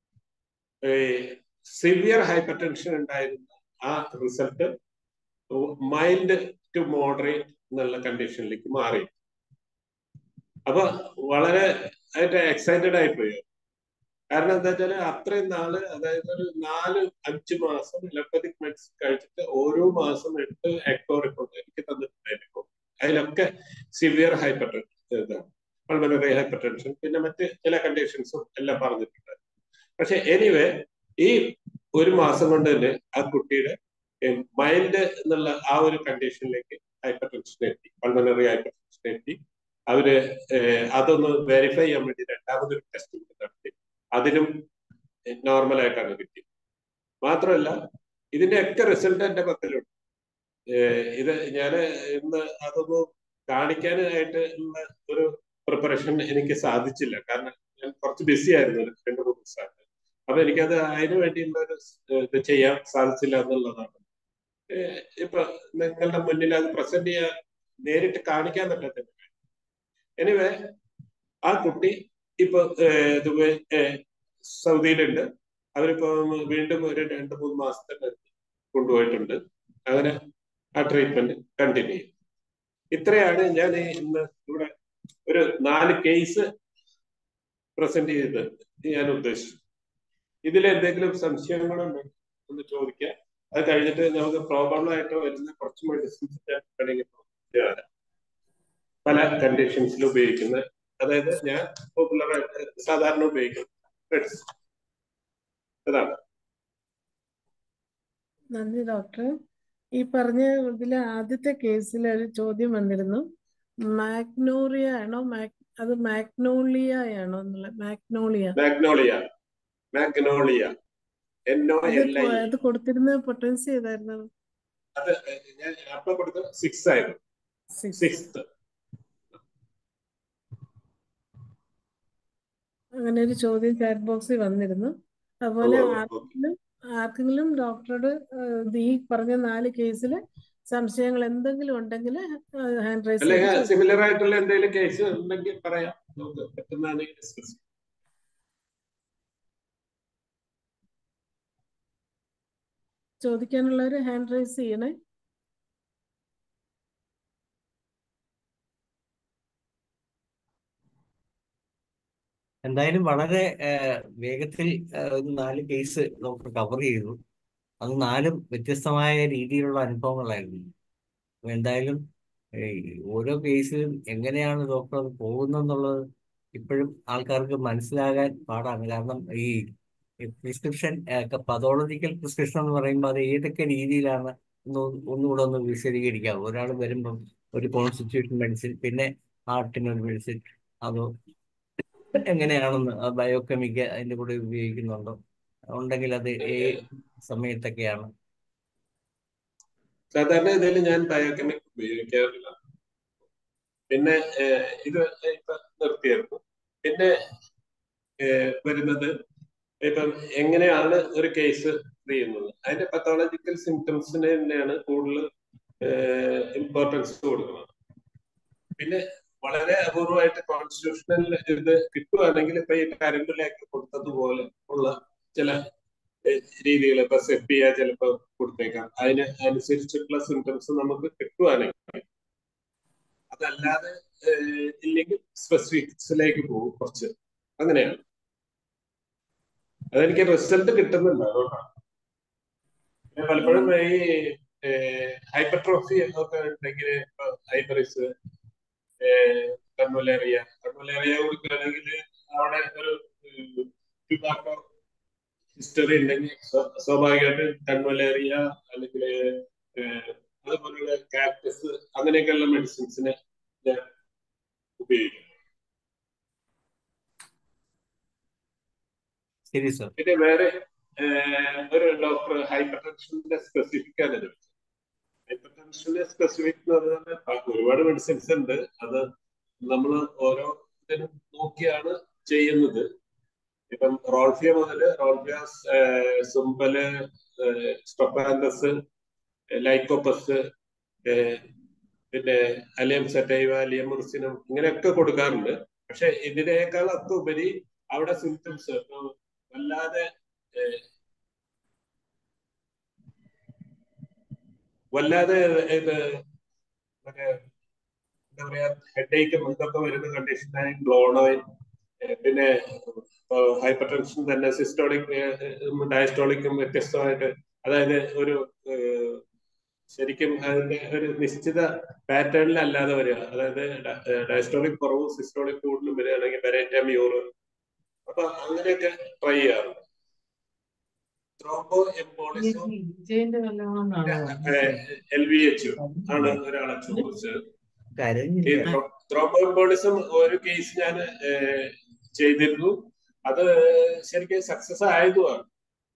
സിവിയർ ഹൈപ്പർ ടെൻഷൻ ഉണ്ടായിരുന്ന ആ റിസൾട്ട് മൈൽഡ് ടു മോഡറേറ്റ് എന്നുള്ള കണ്ടീഷനിലേക്ക് മാറി അപ്പൊ വളരെ അതിന്റെ എക്സൈറ്റഡ് ആയിപ്പോയി കാരണം എന്താ വെച്ചാൽ അത്രയും നാള് അതായത് ഒരു നാല് അഞ്ച് മാസം അലോപ്പതിക് മെഡിസിൻ കഴിച്ചിട്ട് ഓരോ മാസം എടുത്ത് എക്കോ റിപ്പോർട്ട് എനിക്ക് തന്നിട്ടുണ്ടായിരുന്നു അതിലൊക്കെ സിവിയർ ഹൈപ്പർ ടെൻഷൻ ഇതാണ് പൾമനറി ഹൈപ്പർ ടെൻഷൻ പിന്നെ മറ്റ് ചില കണ്ടീഷൻസും എല്ലാം പറഞ്ഞിട്ടുണ്ട് പക്ഷെ എനിവേ ഈ ഒരു മാസം കൊണ്ട് തന്നെ ആ കുട്ടിയുടെ മൈൽഡ് എന്നുള്ള ആ ഒരു കണ്ടീഷനിലേക്ക് ഹൈപ്പർ ടെൻഷൻ എത്തി പൾമനറി ഹൈപ്പർ ടെൻഷൻ എത്തി അവര് അതൊന്ന് വെരിഫൈ ചെയ്യാൻ വേണ്ടി രണ്ടാമതൊരു ടെസ്റ്റ് നടത്തി അതിനും നോർമൽ ആയിട്ടാണ് കിട്ടിയത് മാത്രമല്ല ഇതിന്റെ ഒക്കെ റിസൾട്ട് എന്റെ പക്കലുണ്ട് ഇത് ഞാൻ ഇന്ന് അതൊന്ന് കാണിക്കാനായിട്ട് ഉള്ള ഒരു പ്രിപ്പറേഷൻ എനിക്ക് സാധിച്ചില്ല കാരണം ഞാൻ കുറച്ച് ബിസി ആയിരുന്നു രണ്ട് മൂന്ന് ദിവസമായിട്ട് അപ്പൊ എനിക്കത് അതിനു വേണ്ടിയുള്ള ഒരു ഇത് ചെയ്യാൻ സാധിച്ചില്ല എന്നുള്ളതാണ് ഇപ്പൊ നിങ്ങളുടെ മുന്നിൽ അത് പ്രസന്റ് ചെയ്യാൻ നേരിട്ട് കാണിക്കാൻ പറ്റാത്ത എനിവേ ആ കുട്ടി ഇപ്പൊ ദുബായ് സൗദിയിലുണ്ട് അവരിപ്പോ വീണ്ടും ഒരു രണ്ട് മൂന്ന് മാസത്തെ കൊണ്ടുപോയിട്ടുണ്ട് അങ്ങനെ ആ ട്രീറ്റ്മെന്റ് കണ്ടിന്യൂ ചെയ്യും ഇത്രയാണ് ഞാൻ ഇന്ന് ഇവിടെ ഒരു നാല് കേസ് പ്രസന്റ് ചെയ്ത് ഞാൻ ഉദ്ദേശിച്ചു ഇതിൽ എന്തെങ്കിലും സംശയങ്ങളുണ്ടെങ്കിൽ ഒന്ന് ചോദിക്കാം അത് കഴിഞ്ഞിട്ട് നമുക്ക് പ്രോബ്ലം ആയിട്ട് വരുന്ന കുറച്ച് മെഡിസിൻസ് വേണമെങ്കിൽ പല കണ്ടീഷൻസിൽ ഉപയോഗിക്കുന്ന അതായത് ഞാൻ പോപ്പുലർ ആയിട്ട് സാധാരണ ഉപയോഗിക്കുന്ന മെഡിസിൻ അതാണ് നന്ദി ഡോക്ടർ ഈ പറഞ്ഞ ഇതിലെ ആദ്യത്തെ കേസിൽ ഒരു ചോദ്യം വന്നിരുന്നു മാഗ്നോറിയ ആണോ അത് മാഗ്നോളിയ ആണോ എന്നുള്ള മാഗ്നോളിയ മാഗ്നോളിയ മാഗ്നോളിയ എന്നോ എൽ ഐ അത് കൊടുത്തിരുന്ന പൊട്ടൻസി ഏതായിരുന്നു അത് ഞാൻ അപ്പൊ കൊടുത്തത് സിക്സ് ആയിരുന്നു സിക്സ് അങ്ങനെ ഒരു ചോദ്യം ചാറ്റ് ബോക്സിൽ വന്നിരുന്നു അതുപോലെ ആർക്കെങ്കിലും ആർക്കെങ്കിലും ഡോക്ടറോട് ഈ പറഞ്ഞ നാല് കേസിൽ സംശയങ്ങൾ എന്തെങ്കിലും ഉണ്ടെങ്കിൽ ഹാൻഡ് റൈസ് അല്ലെങ്കിൽ സിമിലർ ആയിട്ടുള്ള എന്തെങ്കിലും കേസ് ഉണ്ടെങ്കിൽ പറയാം നമുക്ക് പറ്റുന്നതാണ് ഡിസ്കസ് ചോദിക്കാനുള്ളവർ ഹാൻഡ് റൈസ് ചെയ്യണേ എന്തായാലും വളരെ വേഗത്തിൽ ഒരു നാല് കേസ് ഡോക്ടർ കവർ ചെയ്തു അത് നാലും വ്യത്യസ്തമായ രീതിയിലുള്ള അനുഭവങ്ങളായിരുന്നു അപ്പൊ എന്തായാലും ഓരോ കേസിലും എങ്ങനെയാണ് ഡോക്ടർ അത് പോകുന്നതെന്നുള്ളത് ഇപ്പോഴും ആൾക്കാർക്ക് മനസ്സിലാകാൻ പാടാണ് കാരണം ഈ പ്രിസ്ക്രിപ്ഷൻ പതോളജിക്കൽ പ്രിസ്ക്രിപ്ഷൻ എന്ന് പറയുമ്പോൾ അത് ഏതൊക്കെ രീതിയിലാണ് ഒന്ന് ഒന്നുകൂടെ ഒന്ന് വിശദീകരിക്കാം ഒരാൾ വരുമ്പം ഒരു കോൺസ്റ്റിറ്റ്യൂഷൻ മെഡിസിൻ പിന്നെ ഹാർട്ടിന് ഒരു മെഡിസിൻ അതോ എങ്ങനെയാണെന്ന് ബയോകെമിക്ക് അതിന്റെ കൂടെ ഉപയോഗിക്കുന്നുണ്ടോ ഉണ്ടെങ്കിൽ അത് ഏത് സമയത്തൊക്കെയാണ് സാധാരണ ഇതിൽ ഞാൻ ബയോകെമിക് ഉപയോഗിക്കാറില്ല പിന്നെ ഏഹ്, ഇത് ഇപ്പൊ നിർത്തിയായിരുന്നു പിന്നെ ഏഹ്, വരുന്നത് ഇപ്പം എങ്ങനെയാണ് ഒരു കേസ് ചെയ്യുന്നത് അതിന്റെ പത്തോളജിക്കൽ സിംറ്റംസിന് തന്നെയാണ് കൂടുതൽ ഇമ്പോർട്ടൻസ് കൊടുക്കുന്നത് പിന്നെ വളരെ അപൂർവമായിട്ട് കോൺസ്റ്റിറ്റ്യൂഷണൽ ഇത് കിട്ടുവാണെങ്കിൽ ഇപ്പൊ ഈ കരണ്ടിലേക്ക് കൊടുത്തതുപോലെ ഉള്ള ചില രീതികൾ ഇപ്പൊ സെപ്പിയ ചിലപ്പോ കൊടുത്തേക്കാം അതിന് അനുസരിച്ചിട്ടുള്ള സിംറ്റംസ് നമുക്ക് കിട്ടുവാണെങ്കിൽ അതല്ലാതെ ഏഹ്, ഇല്ലെങ്കിൽ സ്പെസിഫിക്സിലേക്ക് പോകും കുറച്ച് അങ്ങനെയാണ് അതെനിക്ക് റിസൾട്ട് കിട്ടുന്നുണ്ട് അതുകൊണ്ടാണ് പിന്നെ പലപ്പോഴും ഈ ഹൈപ്പർട്രോഫി ഒക്കെ ഉണ്ടെങ്കിൽ ഹൈപ്പറിസ് കൺവലേറിയ കൺവലേറിയ കൊടുക്കുകയാണെങ്കിൽ അവിടെ ഒരു ട്യൂബാക്കോ ഹിസ്റ്ററി ഉണ്ടെങ്കിൽ സ്വ- സ്വാഭാവികമായിട്ട് കൺവലേറിയ അല്ലെങ്കിൽ അതുപോലുള്ള കാക്ടസ് അങ്ങനെയൊക്കെയുള്ള മെഡിസിൻസിന് ഞാൻ ഉപയോഗിക്കും ശരി സർ പിന്നെ വേറെ ഏഹ്, ഒരു ഡോക്ടർ ഹൈപ്പർ ടെൻഷന്റെ സ്പെസിഫിക് ആണ് ചോദിച്ചത് ഹൈപ്പർ ടെൻഷന്റെ സ്പെസിഫിക് എന്ന് പറഞ്ഞാൽ പ- ഒരുപാട് മെഡിസിൻസ് ഉണ്ട് അത് നമ്മൾ ഓരോ ഇതിനും നോക്കിയാണ് ചെയ്യുന്നത് ഇപ്പം റോൾഫിയ മുതൽ റോൾഫിയാസ് സുംബല് സ്റ്റൊപ്പാൻഡസ് ലൈക്കോപ്പസ് ഏഹ്, പിന്നെ അലിയം സെറ്റൈവ അലിയം മുർസിനം ഇങ്ങനെയൊക്കെ കൊടുക്കാറുണ്ട് പക്ഷെ ഇതിനേക്കാളൊക്കെ ഉപരി അവിടെ സിംറ്റംസ് വല്ലാതെ ഏഹ്, വല്ലാതെ ഇത് മറ്റേ എന്താ പറയാ ഹെഡേക്കും ഇതൊക്കെ വരുന്ന കണ്ടീഷനായ ഗ്ലോണോയിൻ പിന്നെ ഹൈപ്പർ ടെൻഷൻ തന്നെ സിസ്റ്റോളിക് ഡയസ്റ്റോളിക്കും വ്യത്യസ്തമായിട്ട് അതായത് ഒരു ഏഹ്, ശരിക്കും അതിന്റെ ഒരു നിശ്ചിത പാറ്റേണിൽ അല്ലാതെ വരിക അതായത് ഡയസ്റ്റോളിക് കുറവും സിസ്റ്റോളിക് കൂടുതലും വരികയാണെങ്കിൽ പെരേറ്റ മ്യൂറ് അപ്പൊ അങ്ങനെയൊക്കെ ട്രൈ ചെയ്യാറുണ്ട് ത്രോംബോ എംബോളിസം വിജയന്റെ കല്യാണമാണ് എൽ വി എച്ച് ആണ് ഒരാളെ ചോദിച്ചത് ഈ കരഞ്ഞില്ല ത്രോംബോഎംബോളിസം ഒരു കേസ് ഞാൻ ചെയ്തിരുന്നു അത് ശരിക്കും സക്സസ് ആയതുമാണ്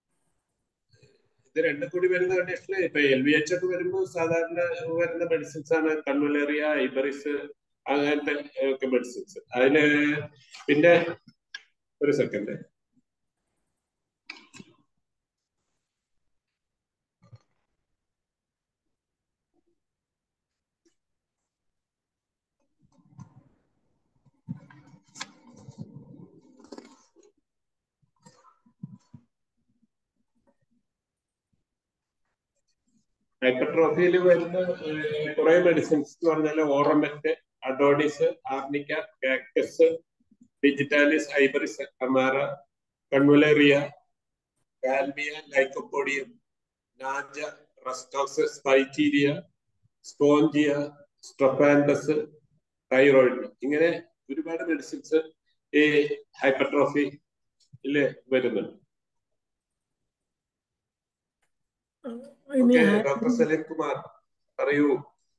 ഇത് രണ്ടും കൂടി വരുന്ന കണ്ടീഷനിൽ ഇപ്പൊ എൽ വി എച്ച് ഒക്കെ വരുമ്പോൾ സാധാരണ വരുന്ന മെഡിസിൻസ് ആണ് കൺവലേറിയ ഐബറിസ് അങ്ങനത്തെ ഒക്കെ മെഡിസിൻസ് അതിന് പിന്നെ ഒരു സെക്കൻഡ് ഹൈപ്പർട്രോഫിയിൽ വരുന്ന കുറെ മെഡിസിൻസ് എന്ന് പറഞ്ഞാൽ ഓറമെന്റ് adonis arnica cactus digitalis iberis അമാറ കൺവലേറിയ കാൽമിയ ലൈക്കോപോഡിയം നാജ rhus tox spigelia spongia strophanthus thyroid ഇങ്ങനെ ഒരുപാട് മെഡിസിൻസ് ഈ ഹൈപ്പർട്രോഫിയിൽ വരുന്നുണ്ട് ഇനി ഓക്കെ ആ- ഡോക്ടർ സലീം കുമാർ പറയൂ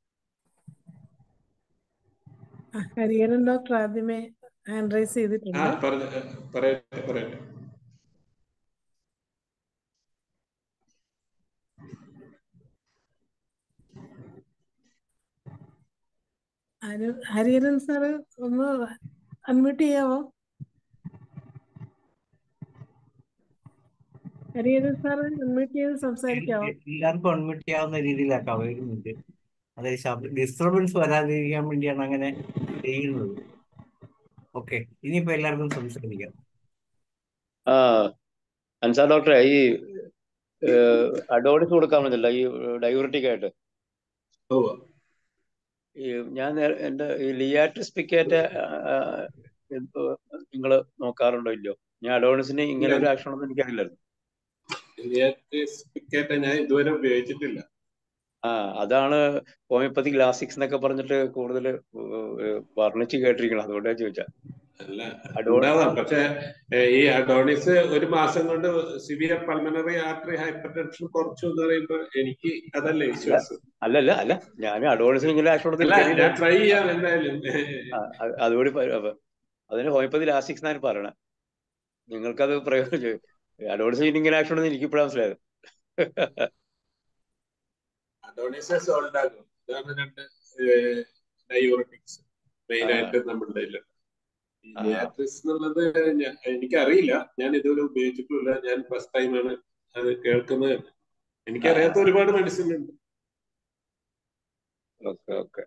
ഹരിഹരൻ ഡോക്ടർ ആദ്യമേ ഹാൻഡ് റൈസ് ആ ചെയ്തിട്ടുണ്ട് പറഞ്ഞ പറയട്ടെ പറയട്ടെ ഹരി- ഹരിഹരൻ സാറ് ഒന്ന് അൺമ്യൂട്ട് ചെയ്യാവോ ഹരിഹരൻ സാറ് അൺമ്യൂട്ട് ചെയ്ത് സംസാരിക്കാവോ എല്ലാവർക്കും അൺമ്യൂട്ട് ചെയ്യാവുന്ന രീതിയിലാക്കാം വരുന്നുണ്ട് അതായത് ശബ്ദ ഡിസ്റ്റർബൻസ് വരാതിരിക്കാൻ വേണ്ടിയാണ് അങ്ങനെ ചെയ്യുന്നത് ഓക്കെ ഇനിയിപ്പോ എല്ലാവർക്കും സംസാരിക്കാം ആ അൻസാർ ഡോക്ടറെ ഈ അഡോണിസ് കൊടുക്കാൻ പറ്റില്ല ഈ ഡയൂറിറ്റിക് ആയിട്ട് ഓ ഈ ഞാൻ നേ- എന്റെ ഈ ലിയാട്രിസ് പിക്കേറ്റ് നിങ്ങൾ നോക്കാറുണ്ടോ ഇല്ലയോ ഞാൻ അഡോണിസിന് ഇങ്ങനെ ഒരു ആക്ഷൻ ഒന്നും എനിക്കറിയില്ലായിരുന്നു ടിക്കറ്റ് ഞാൻ ഇതുവരെ ഉപയോഗിച്ചിട്ടില്ല ആ അതാണ് ഹോമിയോപ്പതി ഗ്ലാസിക്സ് എന്നൊക്കെ പറഞ്ഞിട്ട് കൂടുതൽ വർണ്ണിച്ച് കേട്ടിരിക്കണം അതുകൊണ്ടാ ചോദിച്ചാ അല്ല അഡോ- ഉണ്ടാവാം പക്ഷെ ഏഹ്, ഈ അഡോണിസ് ഒരു മാസം കൊണ്ട് severe pulmonary artery hypertension കുറച്ചു എന്ന് പറയുമ്പോൾ എനിക്ക് അതല്ലേ വിശ്വാസം അല്ലല്ല അല്ല ഞാൻ അഡോണിസിന് ഇങ്ങനെ ആക്ഷൻ ഒന്നും അല്ല എനിക്കറിയില്ല ഞാൻ ട്രൈ ചെയ്യാം എന്തായാലും ആ, അത് അതുകൂടി പ- അപ്പൊ അതിന് ഹോമിയോപ്പതി ലാസ്റ്റിക്സ് എന്നാണ് പറയണത് നിങ്ങൾക്കത് പ്രയോജനം ചെയ്യും അഡോൾസെന്റ് ഇങ്ങനെ ആക്ഷണമെന്ന് എനിക്ക് ഇപ്പോഴാണ് മനസ്സിലായത് അഡോണിസ സോൾഡാകും ഇതാണ് രണ്ട് ഡയോറിറ്റിക്സ് മെയിൻ ആയിട്ട് നമ്മുടെ ഈ ആ. ലിയാട്രിസ് എന്നുള്ളത് ഞാൻ- എനിക്കറിയില്ല ഞാൻ ഇതുവരെ ഉപയോഗിച്ചിട്ടില്ല ഞാൻ ഫസ്റ്റ് ടൈമാണ് അത് കേൾക്കുന്നത് തന്നെ. എനിക്കറിയാത്ത ഒരുപാട് മെഡിസിൻ ഉണ്ട് ഓക്കെ ഓക്കെ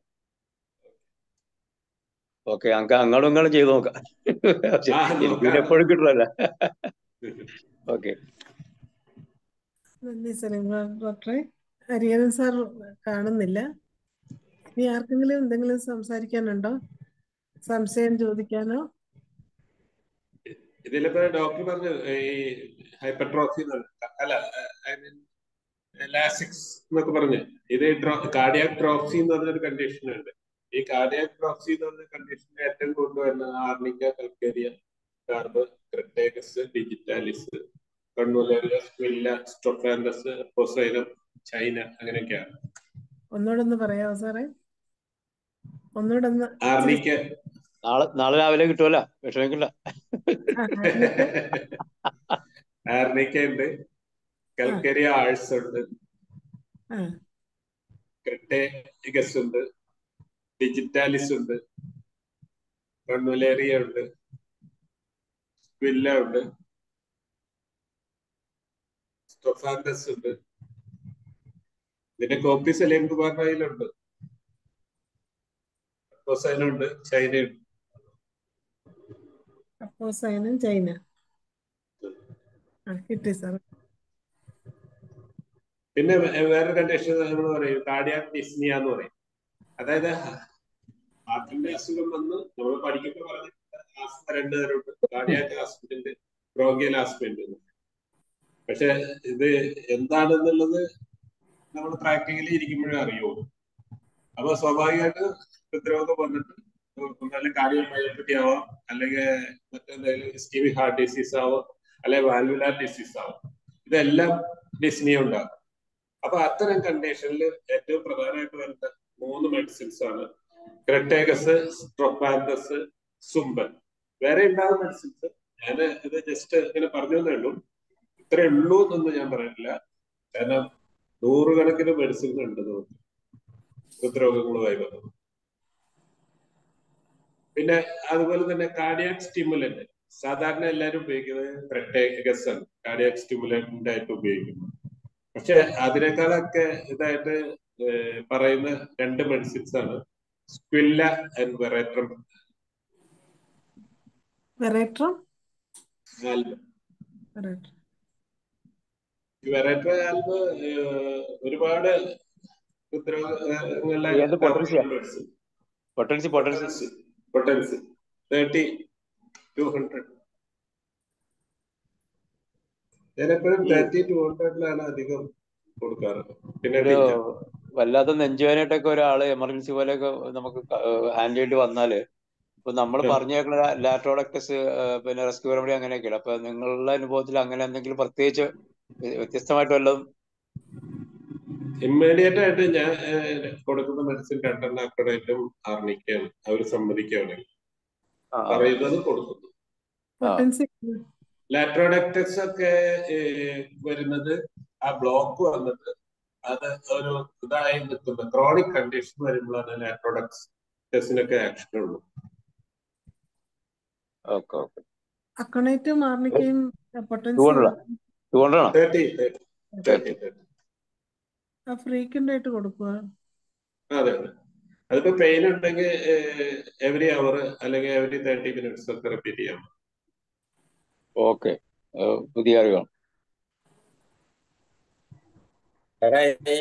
ഓക്കെ അങ്ങ അങ്ങോട്ടും ഇങ്ങോട്ടും ചെയ്ത് നോക്കാം പക്ഷെ ആ, എനിക്ക് നോക്കാം. പിന്നെ എപ്പോഴും കിട്ടുമല്ല ഓക്കെ നന്ദി സലീം ഡോക്ടറെ ഹരിഹരൻ സാർ കാണുന്നില്ല ഇനി ആർക്കെങ്കിലും എന്തെങ്കിലും സംസാരിക്കാനുണ്ടോ സംശയം ചോദിക്കാനോ ഇതിലിപ്പോ ഡോക്ടർ പറഞ്ഞു ഈ ഹൈപ്പർട്രോഫി അല്ല ഐ മീൻ ലാസിക്സ് എന്നൊക്കെ പറഞ്ഞു ഇത് കാർഡിയാക് ട്രോഫി എന്ന് പറഞ്ഞൊരു കണ്ടീഷൻ ഉണ്ട് ഈ കാർഡിയാക് ട്രോഫി എന്ന് പറഞ്ഞ കണ്ടീഷനെ ഏറ്റവും കൊണ്ടുവരുന്നത് arnica calcarea carb crataegus digitalis convallaria squilla strophanthus apocynum china അങ്ങനെയൊക്കെയാണ് ഒന്നുകൂടെ ഒന്ന് പറയാമോ സാറേ ഒന്നുകൂടെ ഒന്ന് ആർണിക്ക നാളെ നാളെ രാവിലെ കിട്ടുമല്ല വിഷമിക്കില്ല ആ, ആർണിക്ക ആർണിക്ക ഉണ്ട് കൽക്കേരിയ ആഴ്സ് ഉണ്ട് ആ ക്രിട്ടേഗസ് ഉണ്ട് ഡിജിറ്റാലിസ് ഉണ്ട് കണ്ണുലേറിയ ഉണ്ട് സ്ക്വില്ല ഉണ്ട് സ്റ്റൊഫാൻഡസ് ഉണ്ട് ഇതിന്റെ കോപ്പി സലീം കുമാറിന്റെ കയ്യിലുണ്ട് ഹൊസൈനുണ്ട് ചൈനയുണ്ട് അപ്പോ സൈനും ചൈന ആ കിട്ടി സാർ പിന്നെ വേ- വേറെ കണ്ടീഷൻ നമ്മൾ പറയും കാർഡിയാക് ഡിസ്നിയ എന്ന് പറയും അതായത് ഹാർട്ടിന്റെ അസുഖം വന്ന് നമ്മൾ പഠിക്കുമ്പോൾ പറഞ്ഞിട്ട് ആസ്മ രണ്ട് തരമുണ്ട് കാർഡിയാക് ആസ്മയുണ്ട് ബ്രോങ്കിയൽ ആസ്മയുണ്ട് എന്ന്. പക്ഷെ ഇത് എന്താണെന്നുള്ളത് നമ്മൾ പ്രാക്ടിക്കലി ഇരിക്കുമ്പോഴേ അറിയുള്ളൂ അപ്പൊ സ്വാഭാവികമായിട്ട് ഹൃദ്രോഗം വന്നിട്ട് ഒന്നല്ലെങ്കിൽ കാർഡിയോമയോപ്പറ്റി ആവാം അല്ലെങ്കിൽ മറ്റെന്തെങ്കിലും ഇസ്കീമിക് ഹാർട്ട് ഡിസീസ് ആവാം അല്ലെങ്കിൽ വാൽവുലാർ ഡിസീസ് ആവാം ഇതെല്ലാം ഡിസ്നിയ ഉണ്ടാകും അപ്പൊ അത്തരം കണ്ടീഷനിൽ ഏറ്റവും പ്രധാനമായിട്ട് വരുന്ന മൂന്ന് മെഡിസിൻസ് ആണ് ക്രെട്ടേഗസ് സ്ട്രോപ്പാന്തസ് സുംബൻ വേറെ ഉണ്ടാകുന്ന മെഡിസിൻസ് ഞാൻ ഇത് ജസ്റ്റ് ഇങ്ങനെ പറഞ്ഞു തന്നേ ഉള്ളൂ ഇത്രേ ഉള്ളൂ എന്നൊന്നും ഞാൻ പറയുന്നില്ല കാരണം നൂറുകണക്കിന് മെഡിസിൻ ഉണ്ട് നമുക്ക് ഹൃദ്രോഗങ്ങളുമായി ബന്ധപ്പെട്ട് പിന്നെ അതുപോലെ തന്നെ കാർഡിയാക് സ്റ്റിമുലന്റ് സാധാരണ എല്ലാവരും ഉപയോഗിക്കുന്നത് ക്രെട്ടേഗസ് ആണ് കാർഡിയാക് സ്റ്റിമുലന്റ് ആയിട്ട് ഉപയോഗിക്കുന്നത് പക്ഷെ അതിനേക്കാളൊക്കെ ഇതായിട്ട് ഏഹ് പറയുന്ന രണ്ട് മെഡിസിൻസ് ആണ് squilla and veratrum veratrum album veratrum veratrum album ഒരുപാട് ഹൃദ്രോഗങ്ങളെ ഏത് പൊട്ടൻസിയാ? Potency potency potency thirty two hundred ഞാനെപ്പോഴും തേർട്ടി ടു ഹൺഡ്രഡിലാണ് അധികം കൊടുക്കാറ് പിന്നെ ഒരു ഡിറ്റ. വല്ലാത്ത നെഞ്ചുവേനായിട്ടൊക്കെ ഒരാള് എമർജൻസി പോലെയൊക്കെ നമുക്ക് ഹാൻഡിൽ ചെയ്യേണ്ടി വന്നാല് ഇപ്പൊ നമ്മൾ ഉം. പറഞ്ഞേക്കുന്ന ലാട്രോഡക്ടസ് പിന്നെ റെസ്ക്യൂ റെമഡി അങ്ങനെയൊക്കെയാണ് അപ്പൊ നിങ്ങളുടെ അനുഭവത്തിൽ അങ്ങനെ എന്തെങ്കിലും പ്രത്യേകിച്ച് വ്യ- വ്യത്യസ്തമായിട്ട് വല്ലതും ഇമ്മീഡിയറ്റ് ആയിട്ട് ഞാൻ ഏഹ്, കൊടുക്കുന്ന മെഡിസിൻ രണ്ടെണ്ണം അക്കടേറ്റും ആർണിക്കാണ് അവർ സമ്മതിക്കുകയാണെങ്കിൽ ആ, ആ. പറയുന്നത് കൊടുക്കുന്നു പൊട്ടൻസി ലാട്രോഡക്ടസ് ഒക്കെ ഏഹ്, വരുന്നത് ആ ബ്ലോക്ക് വന്നിട്ട് അത് ഒരു ഇതായി നിൽക്കുന്ന ക്രോണിക് കണ്ടീഷൻ വരുമ്പോഴാണ് ലാട്രോഡക്ടസിനൊക്കെ ആക്ഷൻ ഉള്ളൂ ഓക്കെ ഓക്കെ അക്കണേറ്റും ആർണിക്കയും പൊട്ടൻസി ഇതുകൊണ്ടുള്ള ഇതുകൊണ്ടാണോ തേർട്ടി തേർട്ടി ആ ഫ്രീക്വന്റ് ആയിട്ട് കൊടുക്കുക അതെ അതെ അതിപ്പോ പെയിൻ ഉണ്ടെങ്കിൽ എവറി അവർ അല്ലെങ്കിൽ എവറി തേർട്ടി മിനിറ്റ്സ് ഒക്കെ റിപ്പീറ്റ് ചെയ്യാം ഓക്കെ പുതിയ അറിവാണ് എടാ, ഈ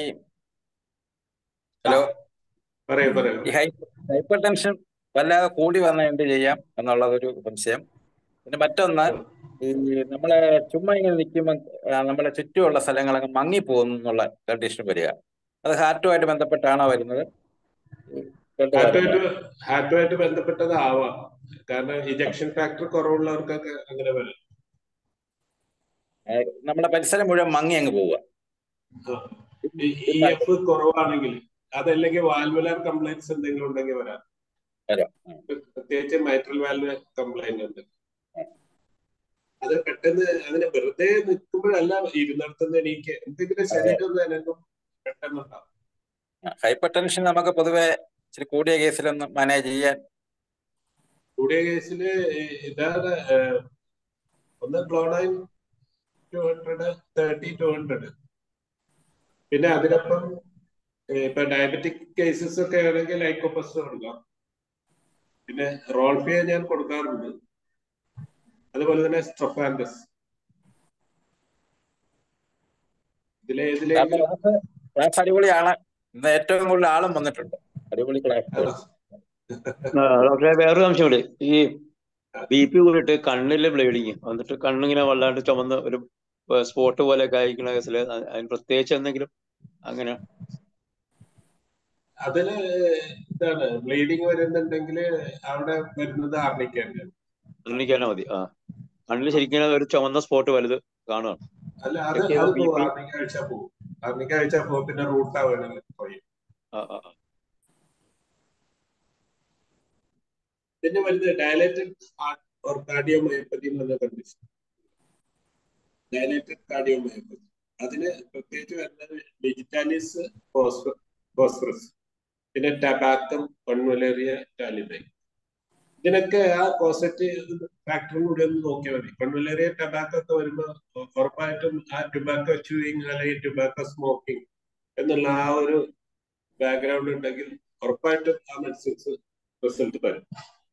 ഹലോ പറയൂ പറയൂ ഈ ഹൈപ്പർ ടെൻഷൻ വല്ലാതെ കൂടി വന്നാൽ എന്ത് ചെയ്യാം എന്നുള്ളതൊരു സംശയം പിന്നെ മറ്റൊന്ന് ഈ നമ്മളെ ചുമ്മാ ഇങ്ങനെ നിൽക്കുമ്പോൾ നമ്മളെ ചുറ്റുമുള്ള സ്ഥലങ്ങളൊക്കെ മങ്ങിപ്പോകുന്നു എന്നുള്ള കണ്ടീഷൻ വരിക അത് ഹാർട്ടുമായിട്ട് ബന്ധപ്പെട്ടാണോ വരുന്നത് ഈ ബ്ലഡ് ഹാർട്ടുമായിട്ട് വരുന്നത് ഹാർട്ടുമായിട്ട് ബന്ധപ്പെട്ടതാവാം കാരണം ഇജക്ഷൻ ഫാക്ടർ കുറവുള്ളവർക്കൊക്കെ അങ്ങനെ വരും ഏഹ് നമ്മുടെ പരിസരം മുഴുവൻ മങ്ങി അങ്ങ് പോവുക ഇ എഫ് കുറവാണെങ്കിൽ അതല്ലെങ്കിൽ വാൽവുലാർ കംപ്ലൈൻസ് എന്തെങ്കിലും ഉണ്ടെങ്കിൽ വരാം വരാം ഉം. പ്രത്യേകിച്ച് മൈട്രൽ വാൽവ് കംപ്ലൈന്റ് ഉണ്ട് അത് പെട്ടെന്ന് അതിന് വെറുതെ നിൽക്കുമ്പോഴല്ല ഇരുന്നിടത്തുനിന്ന് എനിക്ക് എന്തെങ്കിലും ശരീരം ഒന്ന് അനങ്ങും പെട്ടെന്നുണ്ടാവും ഹൈപ്പർ ടെൻഷൻ നമുക്ക് പൊതുവെ ഇച്ചിരി കൂടിയ കേസിലൊന്നും മാനേജ് ചെയ്യാൻ കൂടിയ കേസില് ഇതാണ് ഏഹ്, ഒന്ന് glonoine two hundred thirty two hundred പിന്നെ അതിനൊപ്പം ഏഹ്, ഇപ്പൊ ഡയബറ്റിക് കേസസ് ഒക്കെ ആണെങ്കിൽ ലൈക്കോപ്പസ് കൊടുക്കാം പിന്നെ റോൾഫിയ ഞാൻ കൊടുക്കാറുണ്ട് അതുപോലെ തന്നെ സ്ട്രൊഫാൻഡസ് ഇതിലെ ഏതിലെങ്കിലും ക്ലാസ് ക്ലാസ് അടിപൊളിയാണ് ഇന്ന് ഏറ്റവും കൂടുതൽ ആളും വന്നിട്ടുണ്ട് അടിപൊളി ക്ലാസ് ആണോ? ആ, ഡോക്ടറെ വേറൊരു സംശയം കൂടി ഈ ബി പി കൂടിയിട്ട് കണ്ണില് ബ്ലീഡിങ് എന്നിട്ട് കണ്ണിങ്ങനെ വല്ലാണ്ട് ചുമന്ന് ഒരു സ്പോട്ട് പോലെ കായ്ക്കണ കേസില് അ- അതിന് പ്രത്യേകിച്ച് എന്തെങ്കിലും അങ്ങനെ അതില് ഇതാണ് ബ്ലീഡിങ് വരുന്നുണ്ടെങ്കിൽ അവിടെ വരുന്നത് ആർണിക്കാണ് കണ്ണിക്കാനാ മതി ആ കണ്ണിൽ ശരിക്കും ഒരു ചുമന്ന സ്പോട്ട് വലുത് കാണുകയാണ് അല്ല അത് ചെക്ക് ചെയ്ത് അത് ബി പോകും പി ആർണിക്കാഴ്ച പോകും ആർണിക്കാഴ്ച പോകും പിന്നെ റൂട്ട് ആവുകയാണെങ്കിൽ പോയി ആ ആ ആ. പിന്നെ വരുന്നത് ഡയലേറ്റഡ് ഹാർട്ട് ഓർ കാർഡിയോമയോപ്പതി എന്ന് പറഞ്ഞ കണ്ടീഷൻ ഡയലേറ്റഡ് കാർഡിയോമയോപ്പതി അതിന് പ്രത്യേകിച്ച് വരുന്നത് ഡിജിറ്റാലിസ് ഫോസ്ഫറസ് പിന്നെ ടബാക്കം പൺമലേറിയ ടാലിബൈ ഇതിനൊക്കെ ആ പോസിറ്റീവ് ഫാക്ടറും കൂടി ഒന്ന് നോക്കിയാൽ മതി പൺമലേറിയ ടബാക്കോ ഒക്കെ വരുമ്പോൾ ഉറപ്പായിട്ടും ആ ടുബാക്കോ ചൂയിങ് അല്ലെങ്കിൽ ടുബാക്കോ സ്മോക്കിംഗ് എന്നുള്ള ആ ഒരു ബാക്ക്ഗ്രൗണ്ട് ഉണ്ടെങ്കിൽ ഉറപ്പായിട്ടും ആ മെഡിസിൻസ് റിസൾട്ട് തരും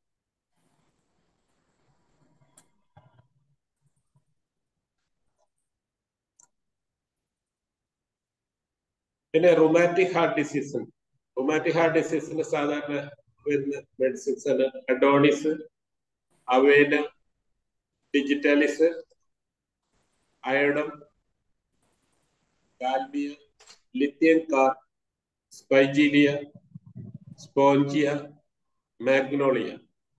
പിന്നെ rheumatic heart disease rheumatic heart ഡിസീസിന് സാധാരണ വരുന്ന മെഡിസിൻസ് ആണ് adonis avena digitalis iodum kalmia lithium carb spigelia spongia magnolia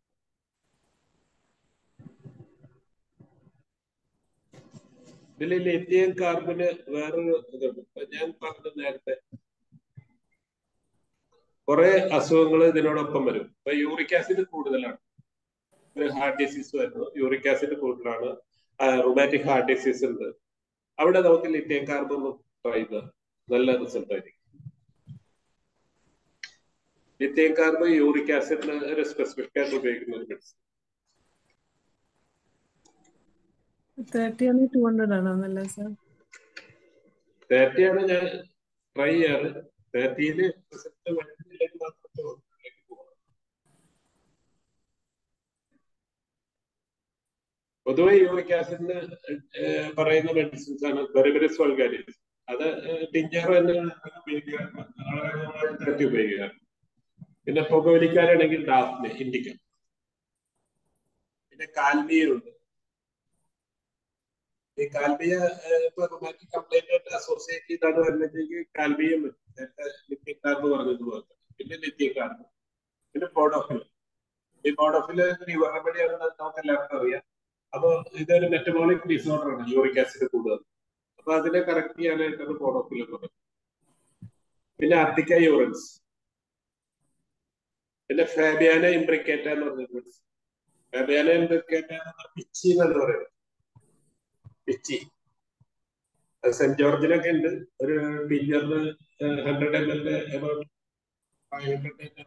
ഇതിൽ ലിത്യം കാർബണ് വേറൊരു ഇതുണ്ട് ഇപ്പൊ ഞാൻ പറഞ്ഞ നേരത്തെ കുറെ അസുഖങ്ങൾ ഇതിനോടൊപ്പം വരും ഇപ്പൊ യൂറിക് ആസിഡ് കൂടുതലാണ് ഒരു ഹാർട്ട് ഡിസീസ് വരുന്നു യൂറിക് ആസിഡ് കൂടുതലാണ് റൊമാറ്റിക് ഹാർട്ട് ഡിസീസ് ഉണ്ട് അവിടെ നമുക്ക് ലിത്യം കാർബൺ ട്രൈ ചെയ്ത് നല്ല റിസൾട്ട് ആയിരിക്കും ലിത്യം കാർബൺ യൂറിക് ആസിഡിന് ഒരു സ്പെസിഫിക് ആയിട്ട് ഉപയോഗിക്കുന്ന ഒരു മെഡിസിൻ തേർട്ടി ആണ് ടു ഹൺഡ്രഡ് ആണോ നല്ല സാർ തേർട്ടി ആണ് ഞാൻ ട്രൈ ചെയ്യാറ് തേർട്ടിയില് റിസൾട്ട് വരുന്നില്ലെങ്കിൽ മാത്രം ചോദിച്ചിലേക്ക് പോകാം പൊതുവെ യൂറിക് ആസിഡിന് പറയുന്ന മെഡിസിൻസ് ആണ് ബെറിബിറിസ് വൾഗാരിസ് അത് ടിഞ്ചർ എന്ന് ഉപയോഗിക്കാറുണ്ട് തേർട്ടി ഉപയോഗിക്കാറുണ്ട് പിന്നെ പുകവലിക്കാരാണെങ്കിൽ ഡാഫ്നെ ഇൻഡിക്ക പിന്നെ കാൽമിയുണ്ട് ഈ കാൽബിയ ഇപ്പൊ റൊമാറ്റിക് കംപ്ലൈന്റ് ആയിട്ട് അസോസിയേറ്റ് ചെയ്താണ് വരുന്നതെങ്കിൽ കാൽബിയം നേരത്തെ ലിത്യക്കാർന്ന് പറഞ്ഞതുപോലെ പിന്നെ ലിത്യക്കാർന്ന് പിന്നെ പോഡോഫിൽ ഈ പോഡോഫിൽ ലിവർ റെമഡി ആണെന്ന് നമുക്ക് എല്ലാവർക്കും അറിയാം അപ്പൊ ഇതൊരു മെറ്റബോളിക് ഡിസോർഡർ ആണ് യൂറിക് ആസിഡ് കൂടുതൽ അപ്പൊ അതിനെ കറക്റ്റ് ചെയ്യാനായിട്ടാണ് പോഡോഫിൽ പറയുന്നത് പിന്നെ അർട്ടിക്ക യൂറൻസ് പിന്നെ ഫാബിയാന ഇംബ്രിക്കേറ്റ എന്ന് പറഞ്ഞിട്ടുണ്ട് ഫാബിയാന ഇംബ്രിക്കേറ്റ എന്ന് പറഞ്ഞാൽ പിച്ചി എന്നാണ് പറയുന്നത് പിച്ചി സെന്റ് ജോർജിനൊക്കെ ഉണ്ട് ഒരു ടിഞ്ചറിന് hundred M L about five hundred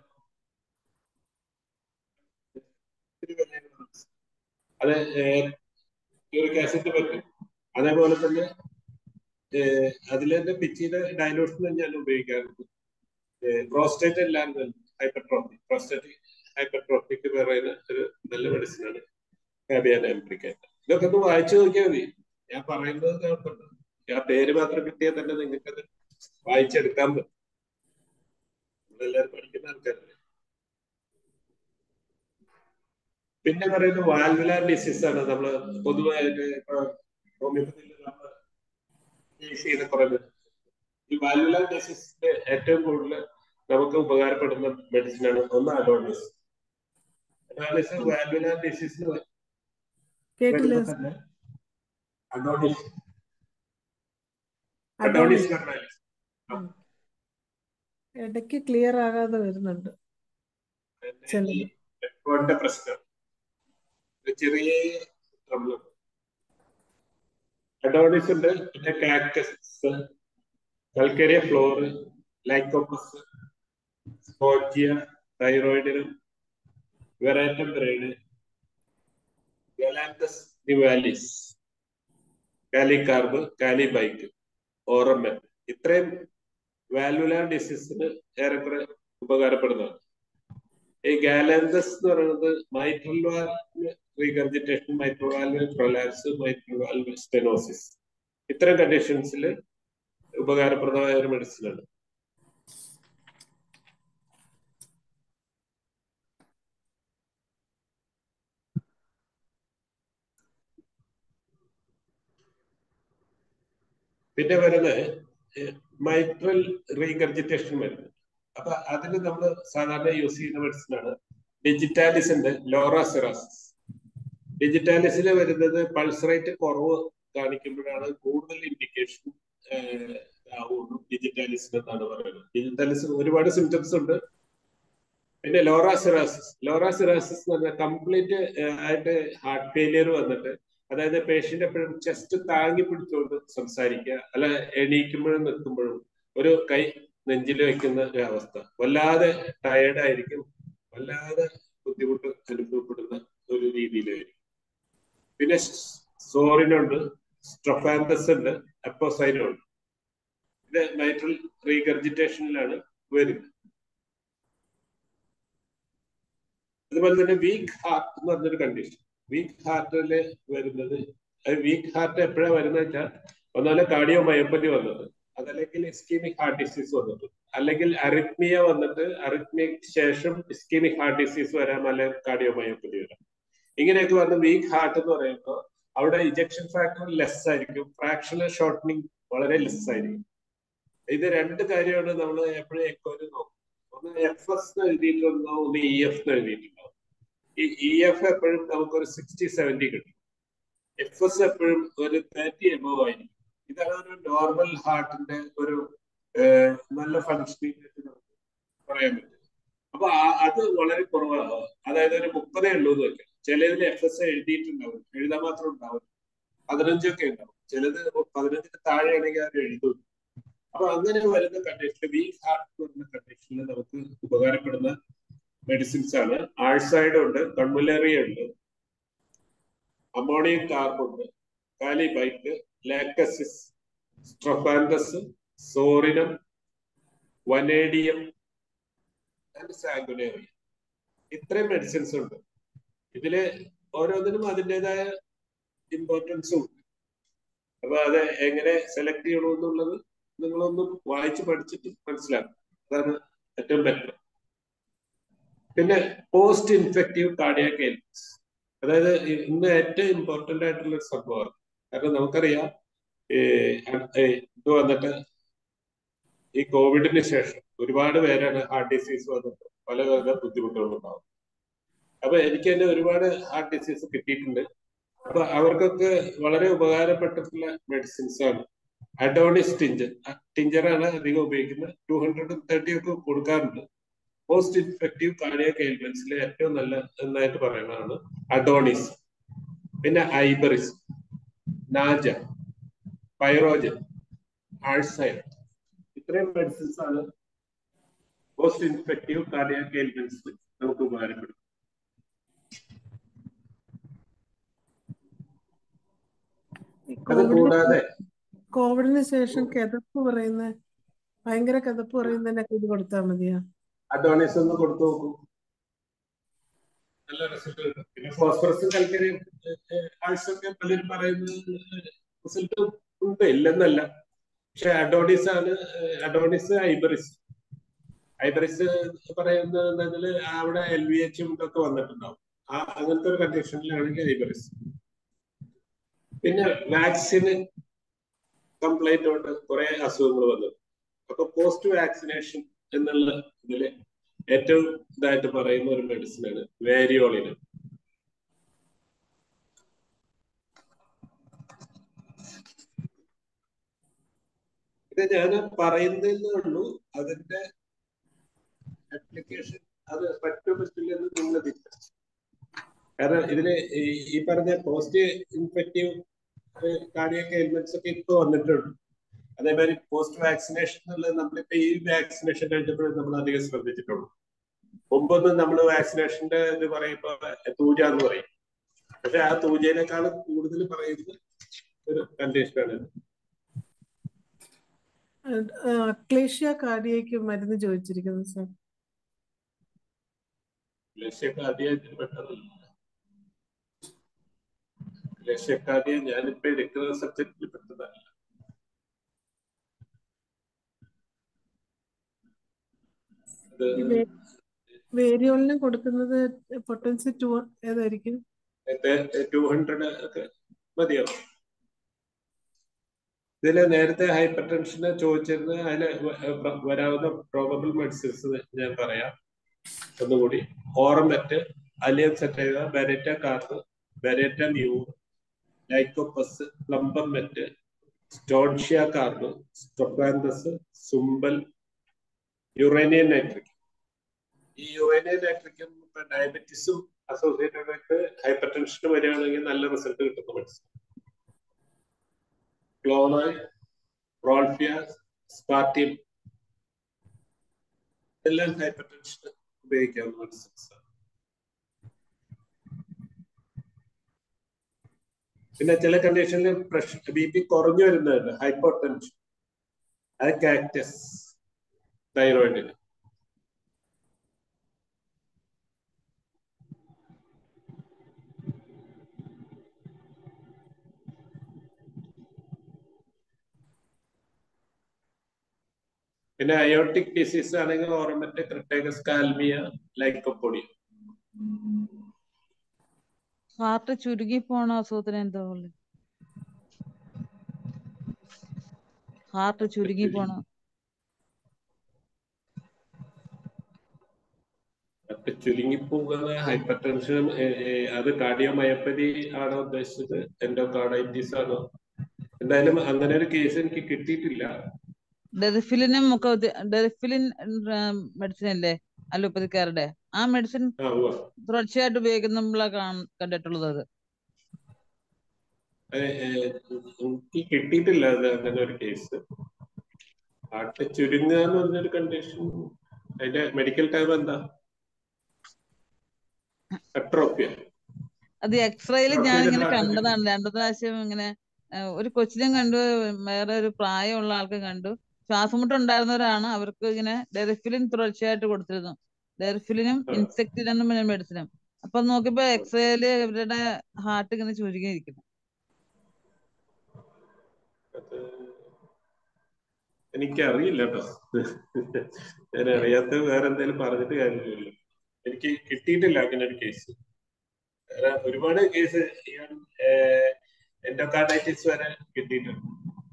അത് യൂറിക് ആസിഡ് പറ്റും അതേപോലെ തന്നെ അതിൽ തന്നെ പിച്ചിയുടെ ഡയലോഷൻ ഞാൻ ഉപയോഗിക്കാറുണ്ട് പ്രോസ്റ്റേറ്റ് എല്ലാം ഹൈപ്പർട്രോഫി പ്രോസ്റ്റേറ്റ് ഹൈപ്പർട്രോഫിക്ക് പറയുന്ന ഒരു നല്ല മെഡിസിൻ ആണ് ഫാബിയാന എംബ്രിക്കേറ്റ ഇതൊക്കെ ഒന്ന് വായിച്ചു നോക്കിയാൽ മതി ഞാൻ പറയുന്നത് കേൾക്കുന്നുണ്ട് ആ പേര് മാത്രം കിട്ടിയാൽ തന്നെ നിങ്ങൾക്കത് വായിച്ചെടുക്കാൻ പറ്റും നമ്മളെല്ലാവരും പഠിക്കുന്ന ആൾക്കാരല്ലേ പിന്നെ പറയുന്നത് വാൽവുലാർ ഡിസീസ് ആണ് നമ്മൾ പൊതുവായിട്ട് ഇപ്പൊ ഹോമിയോപ്പതിയിൽ നമ്മൾ യൂസ് ചെയ്യുന്ന പറയുന്നത് ഈ വാൽവുലാർ ഡിസീസിന്റെ ഏറ്റവും കൂടുതൽ നമുക്ക് ഉപകാരപ്പെടുന്ന മെഡിസിൻ ആണ് ഒന്ന് അഡോണിസ് അഡോണിസ് വാൽവുലാർ ഡിസീസിന് കേട്ടില്ല വരുമ്പോൾ തന്നെ അഡോണിസ് അഡോണിസ് കർണാലിസ് ഇടയ്ക്ക് ക്ലിയർ ആകാതെ വരുന്നുണ്ട് ചിലത് നെറ്റ്വർക്കിന്റെ പ്രശ്നം ഒരു ചെറിയ പ്രോബ്ലം അഡോണിസ് ഉണ്ട് പിന്നെ കാക്ടസ് കൽക്കരിയ ഫ്ലോറ് ലൈക്കോപ്പസ് സ്പോജിയ തൈറോയിഡിനും വെറേറ്റം ബ്രെയിന് ഗലാന്തസ് നിവാലിസ് കാലികാർബ് കാലിബൈറ്റ് ഓറമ്മൻ ഇത്രയും വാൽവുലാർ ഡിസീസിന് ഏറെക്കുറെ ഉപകാരപ്പെടുന്നതാണ് ഈ ഗാലന്തസ് എന്ന് പറയുന്നത് mitral valve regurgitation mitral valve prolapse mitral valve stenosis ഇത്തരം കണ്ടീഷൻസിൽ ഉപകാരപ്രദമായ ഒരു മെഡിസിൻ ആണ് പിന്നെ വരുന്നത് മൈട്രൽ റീകർജിറ്റേഷൻ വരുന്നത് അപ്പൊ അതിന് നമ്മൾ സാധാരണ യൂസ് ചെയ്യുന്ന മെഡിസിൻ ആണ് ഡിജിറ്റാലിസ് ഉണ്ട് ലോറാസിറാസിസ് ഡിജിറ്റാലിസിൽ വരുന്നത് പൾസ് റേറ്റ് കുറവ് കാണിക്കുമ്പോഴാണ് കൂടുതൽ ഇൻഡിക്കേഷൻ ആവുള്ളൂ ഡിജിറ്റാലിസിന് എന്നാണ് പറയുന്നത് ഡിജിറ്റാലിസിന് ഒരുപാട് സിംറ്റംസ് ഉണ്ട് പിന്നെ ലോറാസിറാസിസ് ലോറാസിറാസിസ് എന്ന് പറഞ്ഞാൽ കംപ്ലീറ്റ് ആയിട്ട് ഹാർട്ട് ഫെയിലിയർ വന്നിട്ട് അതായത് പേഷ്യന്റ് എപ്പോഴും ചെസ്റ്റ് താങ്ങി പിടിച്ചുകൊണ്ട് സംസാരിക്കുക അല്ല എണീക്കുമ്പോഴും നിൽക്കുമ്പോഴും ഒരു കൈ നെഞ്ചിൽ വെക്കുന്ന ഒരു അവസ്ഥ വല്ലാതെ ടയർഡ് ആയിരിക്കും വല്ലാതെ ബുദ്ധിമുട്ട് അനുഭവപ്പെടുന്ന ഒരു രീതിയിലായിരിക്കും പിന്നെ സോറിനുണ്ട് സ്ട്രൊഫാന്തസ് ഉണ്ട് അപ്പോസൈനും ഉണ്ട് ഇത് മൈട്രൽ റീഗർജിറ്റേഷനിലാണ് വരുന്നത് അതുപോലെ തന്നെ വീക്ക് ഹാർട്ട് എന്ന് പറഞ്ഞൊരു കണ്ടീഷൻ വീക്ക് ഹാർട്ടില് വരുന്നത് വീക്ക് ഹാർട്ട് എപ്പോഴാണ് വരുന്നത് വെച്ചാൽ ഒന്നാമത് കാർഡിയോ മയോപ്പതി വന്നത് അതല്ലെങ്കിൽ ഇസ്കീമിക് ഹാർട്ട് ഡിസീസ് വന്നിട്ട് അല്ലെങ്കിൽ അറിത്മിയ വന്നിട്ട് അറിത്മിയക്ക് ശേഷം ഇസ്കീമിക് ഹാർട്ട് ഡിസീസ് വരാം അല്ലെങ്കിൽ കാർഡിയോ മയോപ്പതി വരാം ഇങ്ങനെയൊക്കെ വന്ന് വീക്ക് ഹാർട്ട് എന്ന് പറയുമ്പോൾ അവിടെ ഇജക്ഷൻ ഫാക്ടർ ലെസ് ആയിരിക്കും ഫ്രാക്ഷണൽ ഷോർട്ടനിങ് വളരെ ലെസ് ആയിരിക്കും ഇത് രണ്ട് കാര്യമാണ് നമ്മൾ എപ്പോഴും എക്കോയിൽ നോക്കും ഒന്ന് എഫ് എസ് എഴുതിയിട്ടുണ്ടോ ഒന്ന് ഇ എഫ് എഴുതിയിട്ടുണ്ടോ ഈ ഇ എഫ് എപ്പോഴും നമുക്കൊരു സിക്സ്റ്റി സെവന്റി കിട്ടും എഫ് എസ് എപ്പോഴും ഒരു തേർട്ടി എബോവ് ആയിരിക്കും ഇതാണ് ഒരു നോർമൽ ഹാർട്ടിന്റെ ഒരു നല്ല ഫങ്ഷനിങ് നമുക്ക് പറയാൻ പറ്റും അപ്പൊ അത് വളരെ കുറവാണ് അതായത് ഒരു മുപ്പതേ ഉള്ളൂ എന്ന് വെക്കാം ചിലതിൽ എഫ് എസ് എഴുതിയിട്ടുണ്ടാവും എഴുതാൻ മാത്രം ഉണ്ടാവും പതിനഞ്ചൊക്കെ ഉണ്ടാവും ചിലത് പതിനഞ്ചിന് താഴെയാണെങ്കിൽ അത് എഴുതും അപ്പൊ അങ്ങനെ വരുന്ന കണ്ടീഷനിൽ വീക്ക് ഹാർട്ട് വരുന്ന കണ്ടീഷനിൽ നമുക്ക് ഉപകാരപ്പെടുന്ന മെഡിസിൻസ് ആണ് ആഴ്സൈഡ് ഉണ്ട് കൺമുലേറിയ ഉണ്ട് അമോണിയം കാർബ് ഉണ്ട് കാലിബൈറ്റ് lachesis strophanthus psorinum vanadium and sanguinaria ഇത്രയും മെഡിസിൻസ് ഉണ്ട് ഇതില് ഓരോന്നിനും അതിൻ്റെതായ ഇമ്പോർട്ടൻസും ഉണ്ട് അപ്പൊ അത് എങ്ങനെ സെലക്ട് ചെയ്യണു എന്നുള്ളത് നിങ്ങളൊന്നും വായിച്ച് പഠിച്ചിട്ട് മനസ്സിലാക്കും അതാണ് ഏറ്റവും ബെറ്റർ പിന്നെ പോസ്റ്റ് ഇൻഫെക്റ്റീവ് കാർഡിയാക് എൽസ് അതായത് ഇന്ന് ഏറ്റവും ഇമ്പോർട്ടന്റ് ആയിട്ടുള്ള ഒരു സംഭവമാണ് കാരണം നമുക്കറിയാം ഇത് വന്നിട്ട് ഈ കോവിഡിന് ശേഷം ഒരുപാട് പേരാണ് ഹാർട്ട് ഡിസീസ് വന്നിട്ട് പല പല ബുദ്ധിമുട്ടുകളും ഉണ്ടാവും അപ്പൊ എനിക്ക് തന്നെ ഒരുപാട് ഹാർട്ട് ഡിസീസ് കിട്ടിയിട്ടുണ്ട് അപ്പൊ അവർക്കൊക്കെ വളരെ ഉപകാരപ്പെട്ടിട്ടുള്ള മെഡിസിൻസ് ആണ് അഡോണിസ് ടിഞ്ചർ ടിഞ്ചറാണ് അധികം ഉപയോഗിക്കുന്നത് ടു ഹൺഡ്രഡ് തേർട്ടി ഒക്കെ കൊടുക്കാറുണ്ട് പോസ്റ്റ് ഇൻഫെക്റ്റീവ് കാർഡിയാക് എയിൽമെന്റ്സിലെ ഏറ്റവും നല്ല എന്നായിട്ട് പറയുന്നതാണ് അഡോണിസ് പിന്നെ ഐബറിസ് നാജ പൈറോജൻ ആഴ്സൈഡ് ഇത്രയും മെഡിസിൻസ് ആണ് പോസ്റ്റ് ഇൻഫെക്റ്റീവ് കാർഡിയാക് എയിൽമെന്റ്സ് നമുക്ക് ഉപകാരപ്പെടും അത് കൂടാതെ കോവിഡിന് ശേഷം കിതപ്പ് പറയുന്ന ഭയങ്കര കിതപ്പ് പറയുന്നതിനൊക്കെ ഇത് കൊടുത്താൽ മതിയോ അഡോണിസ് ഒന്ന് കൊടുത്തു നോക്കൂ നല്ല റിസൾട്ട് കിട്ടും പിന്നെ ഫോസ്ഫറസും കൽക്കരിയും ആഴ്സൊക്കെ പലരും പറയുന്നത് റിസൾട്ട് ഉണ്ട് ഇല്ലെന്നല്ല പക്ഷെ അഡോണിസ് ആണ് അഡോണിസ് ഐബറിസ് ഐബറിസ് പറയുന്നതിൽ അവിടെ എൽ വി എച്ചും ഇതൊക്കെ വന്നിട്ടുണ്ടാവും ആ അങ്ങനത്തെ ഒരു കണ്ടീഷനിലാണെങ്കിൽ ഐബറിസ് പിന്നെ വാക്സിന് കംപ്ലൈന്റ് കൊണ്ട് കുറെ അസുഖങ്ങൾ വന്നു അപ്പൊ പോസ്റ്റ് വാക്സിനേഷൻ എന്നുള്ള ഇതില് ഏറ്റവും ഇതായിട്ട് പറയുന്ന ഒരു മെഡിസിൻ ആണ് വേരിയോളിന് ഇത് ഞാൻ പറയുന്നതേ ഉള്ളൂ അതിന്റെ ആപ്ലിക്കേഷൻ അത് പറ്റുമോ പറ്റില്ലെന്ന് നിങ്ങൾ കാരണം ഇതില് ഈ പറഞ്ഞ പോസ്റ്റ് ഇൻഫെക്റ്റീവ് കാർഡിയക് എലിമെന്റ്സ് ഒക്കെ ഇപ്പൊ വന്നിട്ടുണ്ട് അതേമാതിരി പോസ്റ്റ് വാക്സിനേഷൻ എന്നുള്ളത് നമ്മളിപ്പോ ഈ വാക്സിനേഷൻ കഴിഞ്ഞപ്പോഴും നമ്മൾ അധികം ശ്രദ്ധിച്ചിട്ടുള്ളൂ മുമ്പൊന്നും നമ്മൾ വാക്സിനേഷന്റെ ഇത് പറയുമ്പോ തൂജ എന്ന് പറയും പക്ഷെ ആ തൂജേനേക്കാളും കൂടുതൽ പറയുന്നത് ഒരു കണ്ടീഷനാണ് ഇത് അക്ലേഷ്യ കാർഡിയയ്ക്ക് മരുന്ന് ചോദിച്ചിരിക്കുന്നു സാർ ലക്ഷ്യക്കാദ്യത്തിന് പെട്ടതല്ല ലക്ഷ്യക്കാദ്യ ഞാനിപ്പോ എടുക്കുന്ന സബ്ജക്റ്റിൽ പെട്ടതല്ല അത് വേരിയോളിന് കൊടുക്കുന്നത് പൊട്ടൻസി ടു ഏതായിരിക്കും ടു ഹൺഡ്രഡ് ഒക്കെ മതിയോ ഇതില് നേരത്തെ ഹൈപ്പർ ടെൻഷന് ചോദിച്ചിരുന്നത് അതില് വ- വരാവുന്ന പ്രോബബിൾ മെഡിസിൻസ് ഞാൻ പറയാം ഒന്നുകൂടി ഓറമെറ്റ് allium sativum baryta carb baryta mur lycopus plumbum met strontia carb strophanthus sumbul uranium nitric ഈ യുറേനിയൻ നൈട്രിക്കും ഡയബറ്റീസും അസോസിയേറ്റഡ് ആയിട്ട് ഹൈപ്പർ ടെൻഷന് വരികയാണെങ്കിൽ നല്ല റിസൾട്ട് കിട്ടുന്ന മെഡിസിൻ ക്ലോണായ് റോൾഫിയ സ്പാർട്ടിയം എല്ലാം ഹൈപ്പർ ടെൻഷന് ഉപയോഗിക്കാവുന്ന മെഡിസിൻസ് പിന്നെ ചില കണ്ടീഷനിൽ പ്രഷർ ബി പി കുറഞ്ഞു വരുന്നുണ്ട് ഹൈപ്പർ ടെൻഷൻ അത് കാക്ടസ് തൈറോയിഡിന് പിന്നെ അയോട്ടിക് ഡിസീസ് ആണെങ്കിൽ ഓർമ്മറ്റ് ക്രിട്ടേഗസ് കാൽമിയ ലൈക്കോപ്പൊടി ഹാർട്ട് ചുരുങ്ങി പോണ അസുഖത്തിന് എന്താ ഉള്ളത് ഹാർട്ട് ചുരുങ്ങി പോണ അപ്പൊ ചുരുങ്ങി പോകുന്ന ഹൈപ്പർ ടെൻഷൻ അത് കാർഡിയോമയോപ്പതി ആണോ ഉദ്ദേശിച്ചത് എൻഡോകാർഡൈറ്റിസ് ആണോ എന്തായാലും അങ്ങനെ ഒരു കേസ് എനിക്ക് കിട്ടിയിട്ടില്ല ഡെറിഫിലിനും ഒക്കെ ഉദ്ദേ- ഡെറിഫിലിൻ മെഡിസിൻ അല്ലേ അലോപ്പതിക്കാരുടെ ആ മെഡിസിൻ ആ ഉവ്വ. തുടർച്ചയായിട്ട് ഉപയോഗിക്കുമ്പോഴാണ് കാണ- കണ്ടിട്ടുള്ളത് അത് ഏ, ഏ, എനിക്ക് കിട്ടിയിട്ടില്ല അത് അങ്ങനെ ഒരു കേസ് ഹാർട്ട് ചുരുങ്ങുക എന്ന് പറഞ്ഞൊരു കണ്ടീഷൻ അതിന്റെ മെഡിക്കൽ ടൈം എന്താ അട്രോപ്യ അത് എക്സ്റേയിൽ ആ, ഞാൻ പിന്നെ ഇങ്ങനെ ഹാർട്ട് കണ്ടതാണ് രണ്ടു പ്രാവശ്യം ഇങ്ങനെ ആ, ഒരു കൊച്ചിനും കണ്ടു വേറെ ഒരു പ്രായമുള്ള ആൾക്ക് കണ്ടു ശ്വാസമുട്ട് ഉണ്ടായിരുന്നവരാണ് അവർക്ക് ഇങ്ങനെ ഡെറിഫിലിൻ തുടർച്ചയായിട്ട് കൊടുത്തിരുന്നു ഡെറിഫിലിനും ആ. ഇൻസെക്റ്റിൻ എന്നും പറഞ്ഞ മെഡിസിനും അപ്പൊ നോക്കിയപ്പോ എക്സ്റേയില് ഇവരുടെ ഹാർട്ട് ഇങ്ങനെ ചുരുങ്ങിയിരിക്കുന്നു അത് എനിക്കറിയില്ല കേട്ടോ ഞാൻ അറിയാത്ത വേറെ എന്തെങ്കിലും പറഞ്ഞിട്ട് കാര്യമില്ലല്ലോ എനിക്ക് കിട്ടിയിട്ടില്ല അങ്ങനെ ഒരു കേസ് വേറെ ഒരുപാട് കേസ് എൻഡോകാർഡൈറ്റിസ് വരെ കിട്ടിയിട്ടുണ്ട്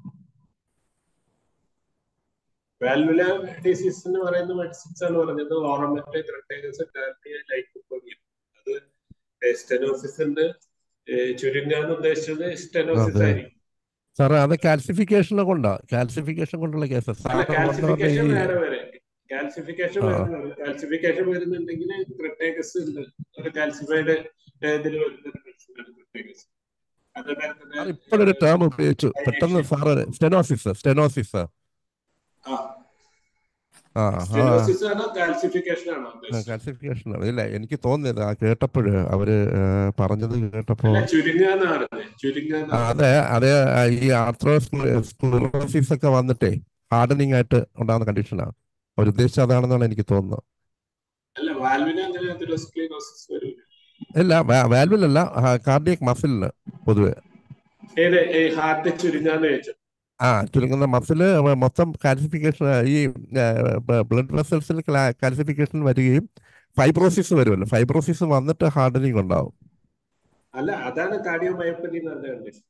വാൽവുല ഡിസീസ് എന്ന് പറയുന്ന മെഡിസിൻസ് ആണ് പറഞ്ഞത് ഓറമെറ്റ് ക്രിട്ടേഗസ് ടാർട്ടിയ ലൈക്കോപ്പൊഡിയ അത് സ്റ്റെനോസിസ് ഉണ്ട് ചുരുങ്ങാന്ന് ഉദ്ദേശിച്ചത് സ്റ്റെനോസിസ് അതെ. ആയിരിക്കും സാറേ അത് കാൽസിഫിക്കേഷനെ കൊണ്ടാ കാൽസിഫിക്കേഷൻ കൊണ്ടുള്ള കേസ് അല്ല സാറ് പറഞ്ഞ പോലെ കാൽസിഫിക്കേഷൻ ഈ വേറെ വരെ കാൽസിഫിക്കേഷൻ ആ. വരുന്നുണ്ട് കാൽസിഫിക്കേഷൻ വരുന്നുണ്ടെങ്കിൽ ക്രിട്ടേക്കസ് ഉണ്ട് ഒരു കാൽസിഫൈഡ് ഇതിൽ വരുന്ന ക്രിട്ടേക്കസ് അതേപോലെ സാർ തന്നെ ഇപ്പോഴൊരു ടേം ഉപയോഗിച്ചു പെട്ടെന്ന് സാറ് സ്റ്റെനോസിസ് സ്റ്റെനോസിസ് ആ ആ ആ സ്റ്റെനോസിസ് ആണോ കാൽസിഫിക്കേഷൻ ആണോ ഉദ്ദേശിച്ചത് കാൽസിഫിക്കേഷൻ ഇല്ല എനിക്ക് തോന്നിയത് ആ കേട്ടപ്പോഴ് അവര് ആ, പറഞ്ഞത് കേട്ടപ്പോ അല്ല ചുരുങ്ങാന്നാണ് ചുരുങ്ങാന്ന് ആ, അതെ അതെ ആ, ഈ ആർത്രോസ്ക്ലറോസിസ് ഒക്കെ വന്നിട്ടേ ഹാർഡനിങ് ആയിട്ട് ഉണ്ടാകുന്ന കണ്ടീഷനാണ് അവർ ഉദ്ദേശിച്ചത് അതാണെന്നാണ് എനിക്ക് തോന്നുന്നത് അല്ല വാൽവിന് അങ്ങനെ അതിലോസ്ക്ലീറോസിസ് വരും ഇല്ല വാൽവിലല്ല കാർഡിയക് മസിലിന് പൊതുവെ ഏത് ഈ ഹാർട്ട് ചുരുങ്ങാന്ന് ചോദിച്ചു ആ ചുരുങ്ങുന്ന മസില് മൊത്തം കാൽസിഫിക്കേഷൻ ഈ ബ്ലഡ് വെസൽസിൽ കാൽസിഫിക്കേഷൻ വരികയും ഫൈബ്രോസിസ് വരുമല്ലോ ഫൈബ്രോസിസ് വന്നിട്ട് ഹാർഡനിങ് ഉണ്ടാവും അല്ല അതാണ് കാർഡിയോമയോപ്പതി എന്ന് പറഞ്ഞ കണ്ടീഷൻ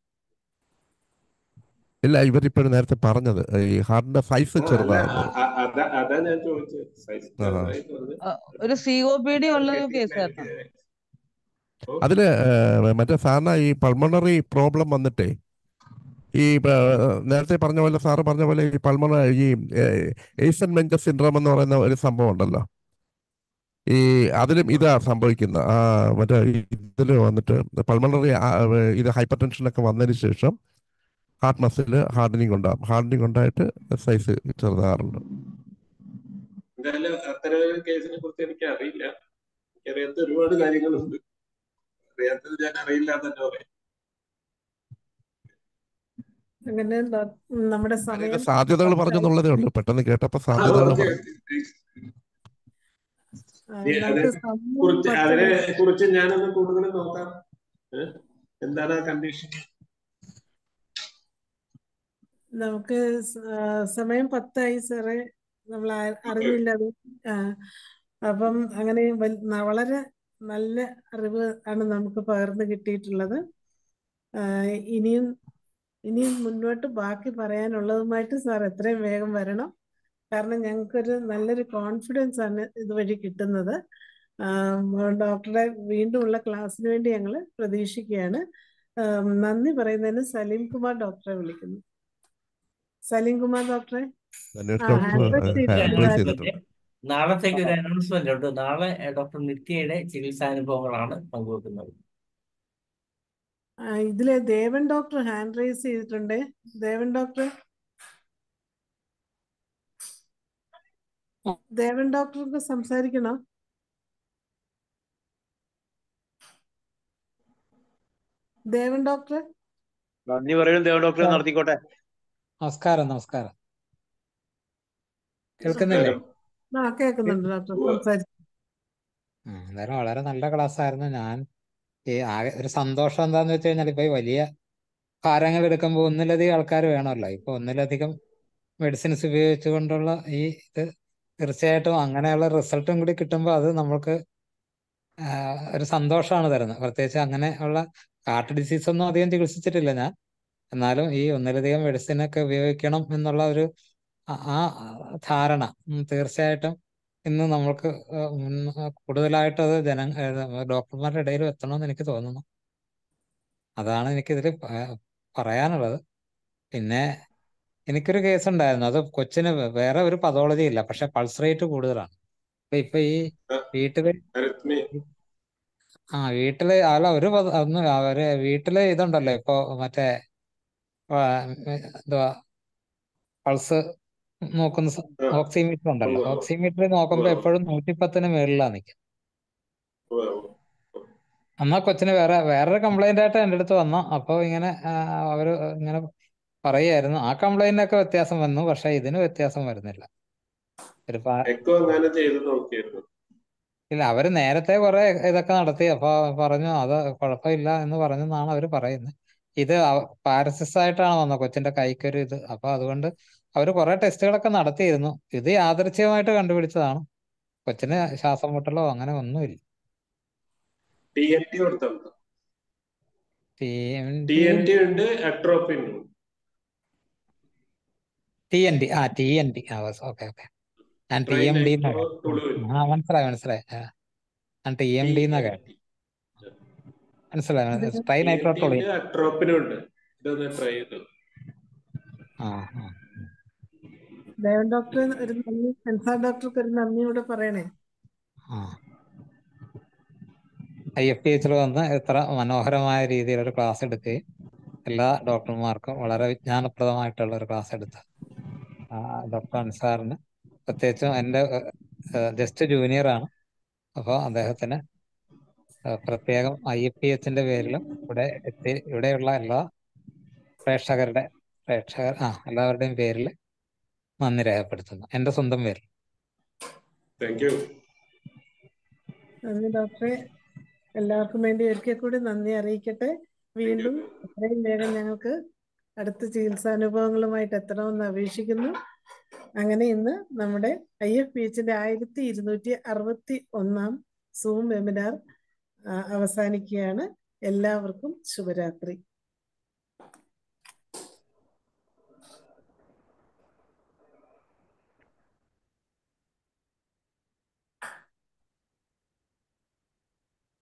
ഇല്ല ഇവരിപ്പോഴും നേരത്തെ പറഞ്ഞത് ഈ ഹാർട്ടിന്റെ സൈസ് അല്ല ചെറുതാകുന്നത് അ- അ- അതാ അതാ ഞാൻ ചോദിച്ചത് സൈസ് ആ. ചെറുതായിട്ട് പറഞ്ഞ് ആ, ഒരു സി ഒ പി ഡി ഉള്ള ഒരു കേസായിരുന്നു ഓ, അതില് ഏഹ്, മറ്റേ സാറിന് ഈ പൾമണറി പ്രോബ്ലം വന്നിട്ടേ ഈ ഏഹ്, നേരത്തെ പറഞ്ഞ പോലെ സാറ് പറഞ്ഞ പോലെ ഈ പൾമണ ഈ ഏസൻ മെഞ്ചസ് സിൻഡ്രോം എന്ന് പറയുന്ന ഒരു സംഭവം ഉണ്ടല്ലോ ഈ അതിലും ഇതാ സംഭവിക്കുന്നത് ആ മറ്റേ ഇതിൽ വന്നിട്ട് പൾമണറി ഇത് ഹൈപ്പർ ടെൻഷനൊക്കെ വന്നതിന് ശേഷം ഹാർട്ട് മസിൽ ഹാർഡനിങ് ഉണ്ടാകും ഹാർഡനിങ് ഉണ്ടായിട്ട് സൈസ് ചെറുതാറുണ്ട് എന്തായാലും അത്തരം ഒരു കേസിനെ കുറിച്ച് എനിക്ക് അറിയില്ല എനിക്കറിയാത്ത ഒരുപാട് കാര്യങ്ങളുണ്ട് അറിയാത്തത് ഞാൻ അറിയില്ല എന്ന് തന്നെ പറയാം അങ്ങനെ ഡോ- നമ്മുടെ അതിന്റെ സമയം സാധ്യതകൾ പറഞ്ഞെന്നുള്ളതേ ഉള്ളൂ പെട്ടെന്ന് കേട്ടപ്പോൾ സാധ്യതകൾ ഓക്കെ പറഞ്ഞു ആ, ഇനി നമുക്ക് അതിനെ സമയം കുറിച്ച് പത്ത് അതിനെ മിനിറ്റ് കുറിച്ച് ഞാനൊന്ന് കൂടുതൽ നോക്കാം ഏ? എന്താണ് ആ കണ്ടീഷൻ നമുക്ക് സ- ആ, സമയം പത്തായി സാറേ നമ്മൾ ആ- അറിഞ്ഞില്ല അത് ആ, അപ്പം അങ്ങനെ വൽ- ന- വളരെ നല്ല അറിവ് ആണ് നമുക്ക് പകർന്നു കിട്ടിയിട്ടുള്ളത് ആ, ഇനിയും ഇനിയും മുന്നോട്ട് ബാക്കി പറയാനുള്ളതുമായിട്ട് സാർ എത്രയും വേഗം വരണം കാരണം ഞങ്ങൾക്കൊരു നല്ലൊരു കോൺഫിഡൻസ് ആണ് ഇതുവഴി കിട്ടുന്നത് ആ, ഡോക്ടറെ വീണ്ടുമുള്ള ക്ലാസ്സിന് വേണ്ടി ഞങ്ങൾ പ്രതീക്ഷിക്കുകയാണ് ആ, നന്ദി പറയുന്നതിന് സലീം കുമാർ ഡോക്ടറെ വിളിക്കുന്നു സലീം കുമാർ ഡോക്ടറെ ധന്യേഷ് ആ ഡോക്ടർ ഹാൻഡ് റൈസ് ചെയ്തിട്ടുണ്ട് റൈസ് ആരും ചെയ്തിട്ടുണ്ട് നാളത്തേക്ക് ഒരു അനൗൺസ്മെന്റ് ഉണ്ട് നാളെ ഡോക്ടർ നിത്യയുടെ ചികിത്സാനുഭവങ്ങളാണ് പങ്കുവെക്കുന്നത് ആ, ഇതിലെ ദേവൻ ഡോക്ടർ ഹാൻഡ് റൈസ് ചെയ്തിട്ടുണ്ട് ദേവൻ ഡോക്ടർ ദേവൻ ഡോക്ടർക്ക് സംസാരിക്കണോ ദേവൻ ഡോക്ടർ നന്ദി പറയും ദേവ ഡോക്ടറെ നടത്തിക്കോട്ടെ നമസ്കാരം നമസ്കാരം കേൾക്കുന്നില്ലേ നമസ്കാരം ആ കേൾക്കുന്നുണ്ട് ഡോക്ടർ ഉവ്വ്. സംസാരിച്ചു ഉം, എന്തായാലും വളരെ നല്ല ക്ലാസ് ആയിരുന്നു ഞാൻ ഈ ആകെ ഒരു സന്തോഷം എന്താന്ന് വെച്ച് കഴിഞ്ഞാൽ ഇപ്പൊ ഈ വലിയ ഭാരങ്ങൾ എടുക്കുമ്പോൾ ഒന്നിലധികം ആൾക്കാർ വേണമല്ലോ ഇപ്പൊ ഒന്നിലധികം മെഡിസിൻസ് ഉപയോഗിച്ചുകൊണ്ടുള്ള ഈ ഇത് തീർച്ചയായിട്ടും അങ്ങനെയുള്ള റിസൾട്ടും കൂടി കിട്ടുമ്പോൾ അത് നമ്മൾക്ക് ആ, ഒരു സന്തോഷമാണ് തരുന്നത് പ്രത്യേകിച്ച് അങ്ങനെ ഉള്ള ഹാർട്ട് ഡിസീസ് ഒന്നും അധികം ചികിത്സിച്ചിട്ടില്ല ഞാൻ എന്നാലും ഈ ഒന്നിലധികം മെഡിസിൻ ഒക്കെ ഉപയോഗിക്കണം എന്നുള്ള ഒരു ആ- ആ ധാരണ ഉം, തീർച്ചയായിട്ടും ഇന്ന് നമ്മൾക്ക് ആ, ഉം, കൂടുതലായിട്ട് അത് ജന ഏഹ് ഡോക്ടർമാരുടെ ഇടയിൽ എത്തണമെന്ന് എനിക്ക് തോന്നുന്നു അതാണ് എനിക്കിതിൽ പ- പറയാനുള്ളത് പിന്നെ എനിക്കൊരു കേസ് ഉണ്ടായിരുന്നു അത് കൊച്ചിന് വേറെ ഒരു പതോളജി ഇല്ല പക്ഷെ പൾസ് റേറ്റ് കൂടുതലാണ് അപ്പൊ ഇപ്പൊ ഈ വീട്ടില് അരിത്മി ആ വീട്ടില് അല്ല ഒരു പത- ഒന്ന് അവര് വീട്ടില് ഇതുണ്ടല്ലോ ഇപ്പൊ മറ്റേ ആ, എന്തുവാ പൾസ് നോക്കുന്ന ആ ഓക്സിമീറ്റർ ഉണ്ടല്ലോ ഉവ്വ് ഉവ്വ് ഓക്സിമീറ്റർ നോക്കുമ്പോ ഉവ്വ് എപ്പോഴും നൂറ്റിപ്പത്തിന് മേളിലാണ് നിൽക്കുന്നത് ഉവ്വ് ഉവ്വ്. എന്നാ കൊച്ചിന് വേറെ വേറൊരു കംപ്ലൈന്റ് ആയിട്ട് എൻ്റെ അടുത്ത് വന്നു അപ്പോൾ ഇങ്ങനെ ആ, അവര് ഇങ്ങനെ പറയായിരുന്നു ആ കംപ്ലൈന്റിനൊക്കെ വ്യത്യാസം വന്നു പക്ഷെ ഇതിന് വ്യത്യാസം വരുന്നില്ല ഒരു പ- എക്കോ എങ്ങാനും ചെയ്ത് നോക്കിയിരുന്നു ഇല്ല അവര് നേരത്തെ കുറെ ഇതൊക്കെ നടത്തി അപ്പൊ പറഞ്ഞു അത് കുഴപ്പമില്ല എന്ന് പറഞ്ഞെന്നാണ് അവര് പറയുന്നത് ഇത് പാരസിസ് ആയിട്ടാണ് വന്നത് കൊച്ചിന്റെ കൈക്കൊരു ഇത് അപ്പൊ അതുകൊണ്ട് അവര് കുറെ ടെസ്റ്റുകളൊക്കെ നടത്തിയിരുന്നു ഇത് യാദൃച്ഛികമായിട്ട് കണ്ടുപിടിച്ചതാണ് കൊച്ചിന് ശ്വാസം മുട്ടലോ അങ്ങനെ ഒന്നുമില്ല ടി എൻ ടി കൊടുത്താൽ T N T T N T ഉണ്ട് അട്രോപ്പിൻ ഉണ്ട് ടി എൻ ഡി ആ ടി എൻ ഡി ആ ഓക്കെ ഓക്കെ ഞാൻ ടി എം ഡി എന്നാ കേട്ടത്. ട്രൈനൈട്രോടൊളുവിൻ ആ മനസ്സിലായി മനസ്സിലായി ആ, ഞാൻ ടി എം ടി ഡി എന്നാ എൻ കേട്ടത് ടി മനസ്സിലായി ഇത് മനസ്സിലായി. Tri T N T nitrotoluene ഉണ്ട് അട്രോപ്പിനും ഉണ്ട് ഇതൊന്ന് ട്രൈ ചെയ്തു ആ ആ ദേവൻ ഡോക്ടർ ഒരു നന്ദി സെൻസാർ ഡോക്ടർക്ക് ഒരു നന്ദി കൂടെ പറയണേ ആ ഐ എഫ് പി എച്ചിൽ വന്ന് ഇത്ര മനോഹരമായ രീതിയിൽ ഒരു ക്ലാസ് എടുക്കുകയും എല്ലാ ഡോക്ടർമാർക്കും വളരെ വിജ്ഞാനപ്രദമായിട്ടുള്ള ഒരു ക്ലാസ് എടുത്ത ആ, ഡോക്ടർ അൻസാറിന് പ്രത്യേകിച്ചും എൻ്റെ ജസ്റ്റ് ജൂനിയർ ആണ് അപ്പോൾ അദ്ദേഹത്തിന് ആ, പ്രത്യേകം ഐ എഫ് പി എച്ചിന്റെ പേരിലും ഇവിടെ എത്തി ഇവിടെയുള്ള എല്ലാ പ്രേക്ഷകരുടെ പ്രേക്ഷകർ ആ എല്ലാവരുടെയും പേരിൽ നന്ദി രേഖപ്പെടുത്തുന്നു എൻ്റെ സ്വന്തം പേരിൽ താങ്ക് യു നന്ദി ഡോക്ടറെ എല്ലാവർക്കും വേണ്ടി ഒരിക്കൽ കൂടി നന്ദി അറിയിക്കട്ടെ വീണ്ടും എത്രയും വേഗം ഞങ്ങൾക്ക് അടുത്ത ചികിത്സാനുഭവങ്ങളുമായിട്ട് എത്തണമെന്ന് അപേക്ഷിക്കുന്നു അങ്ങനെ ഇന്ന് നമ്മുടെ ഐ എഫ് പി എച്ചിന്റെ ആയിരത്തി ഇരുന്നൂറ്റി അറുപത്തി ഒന്നാം സൂം വെബിനാർ അവസാനിക്കുകയാണ് എല്ലാവർക്കും ശുഭരാത്രി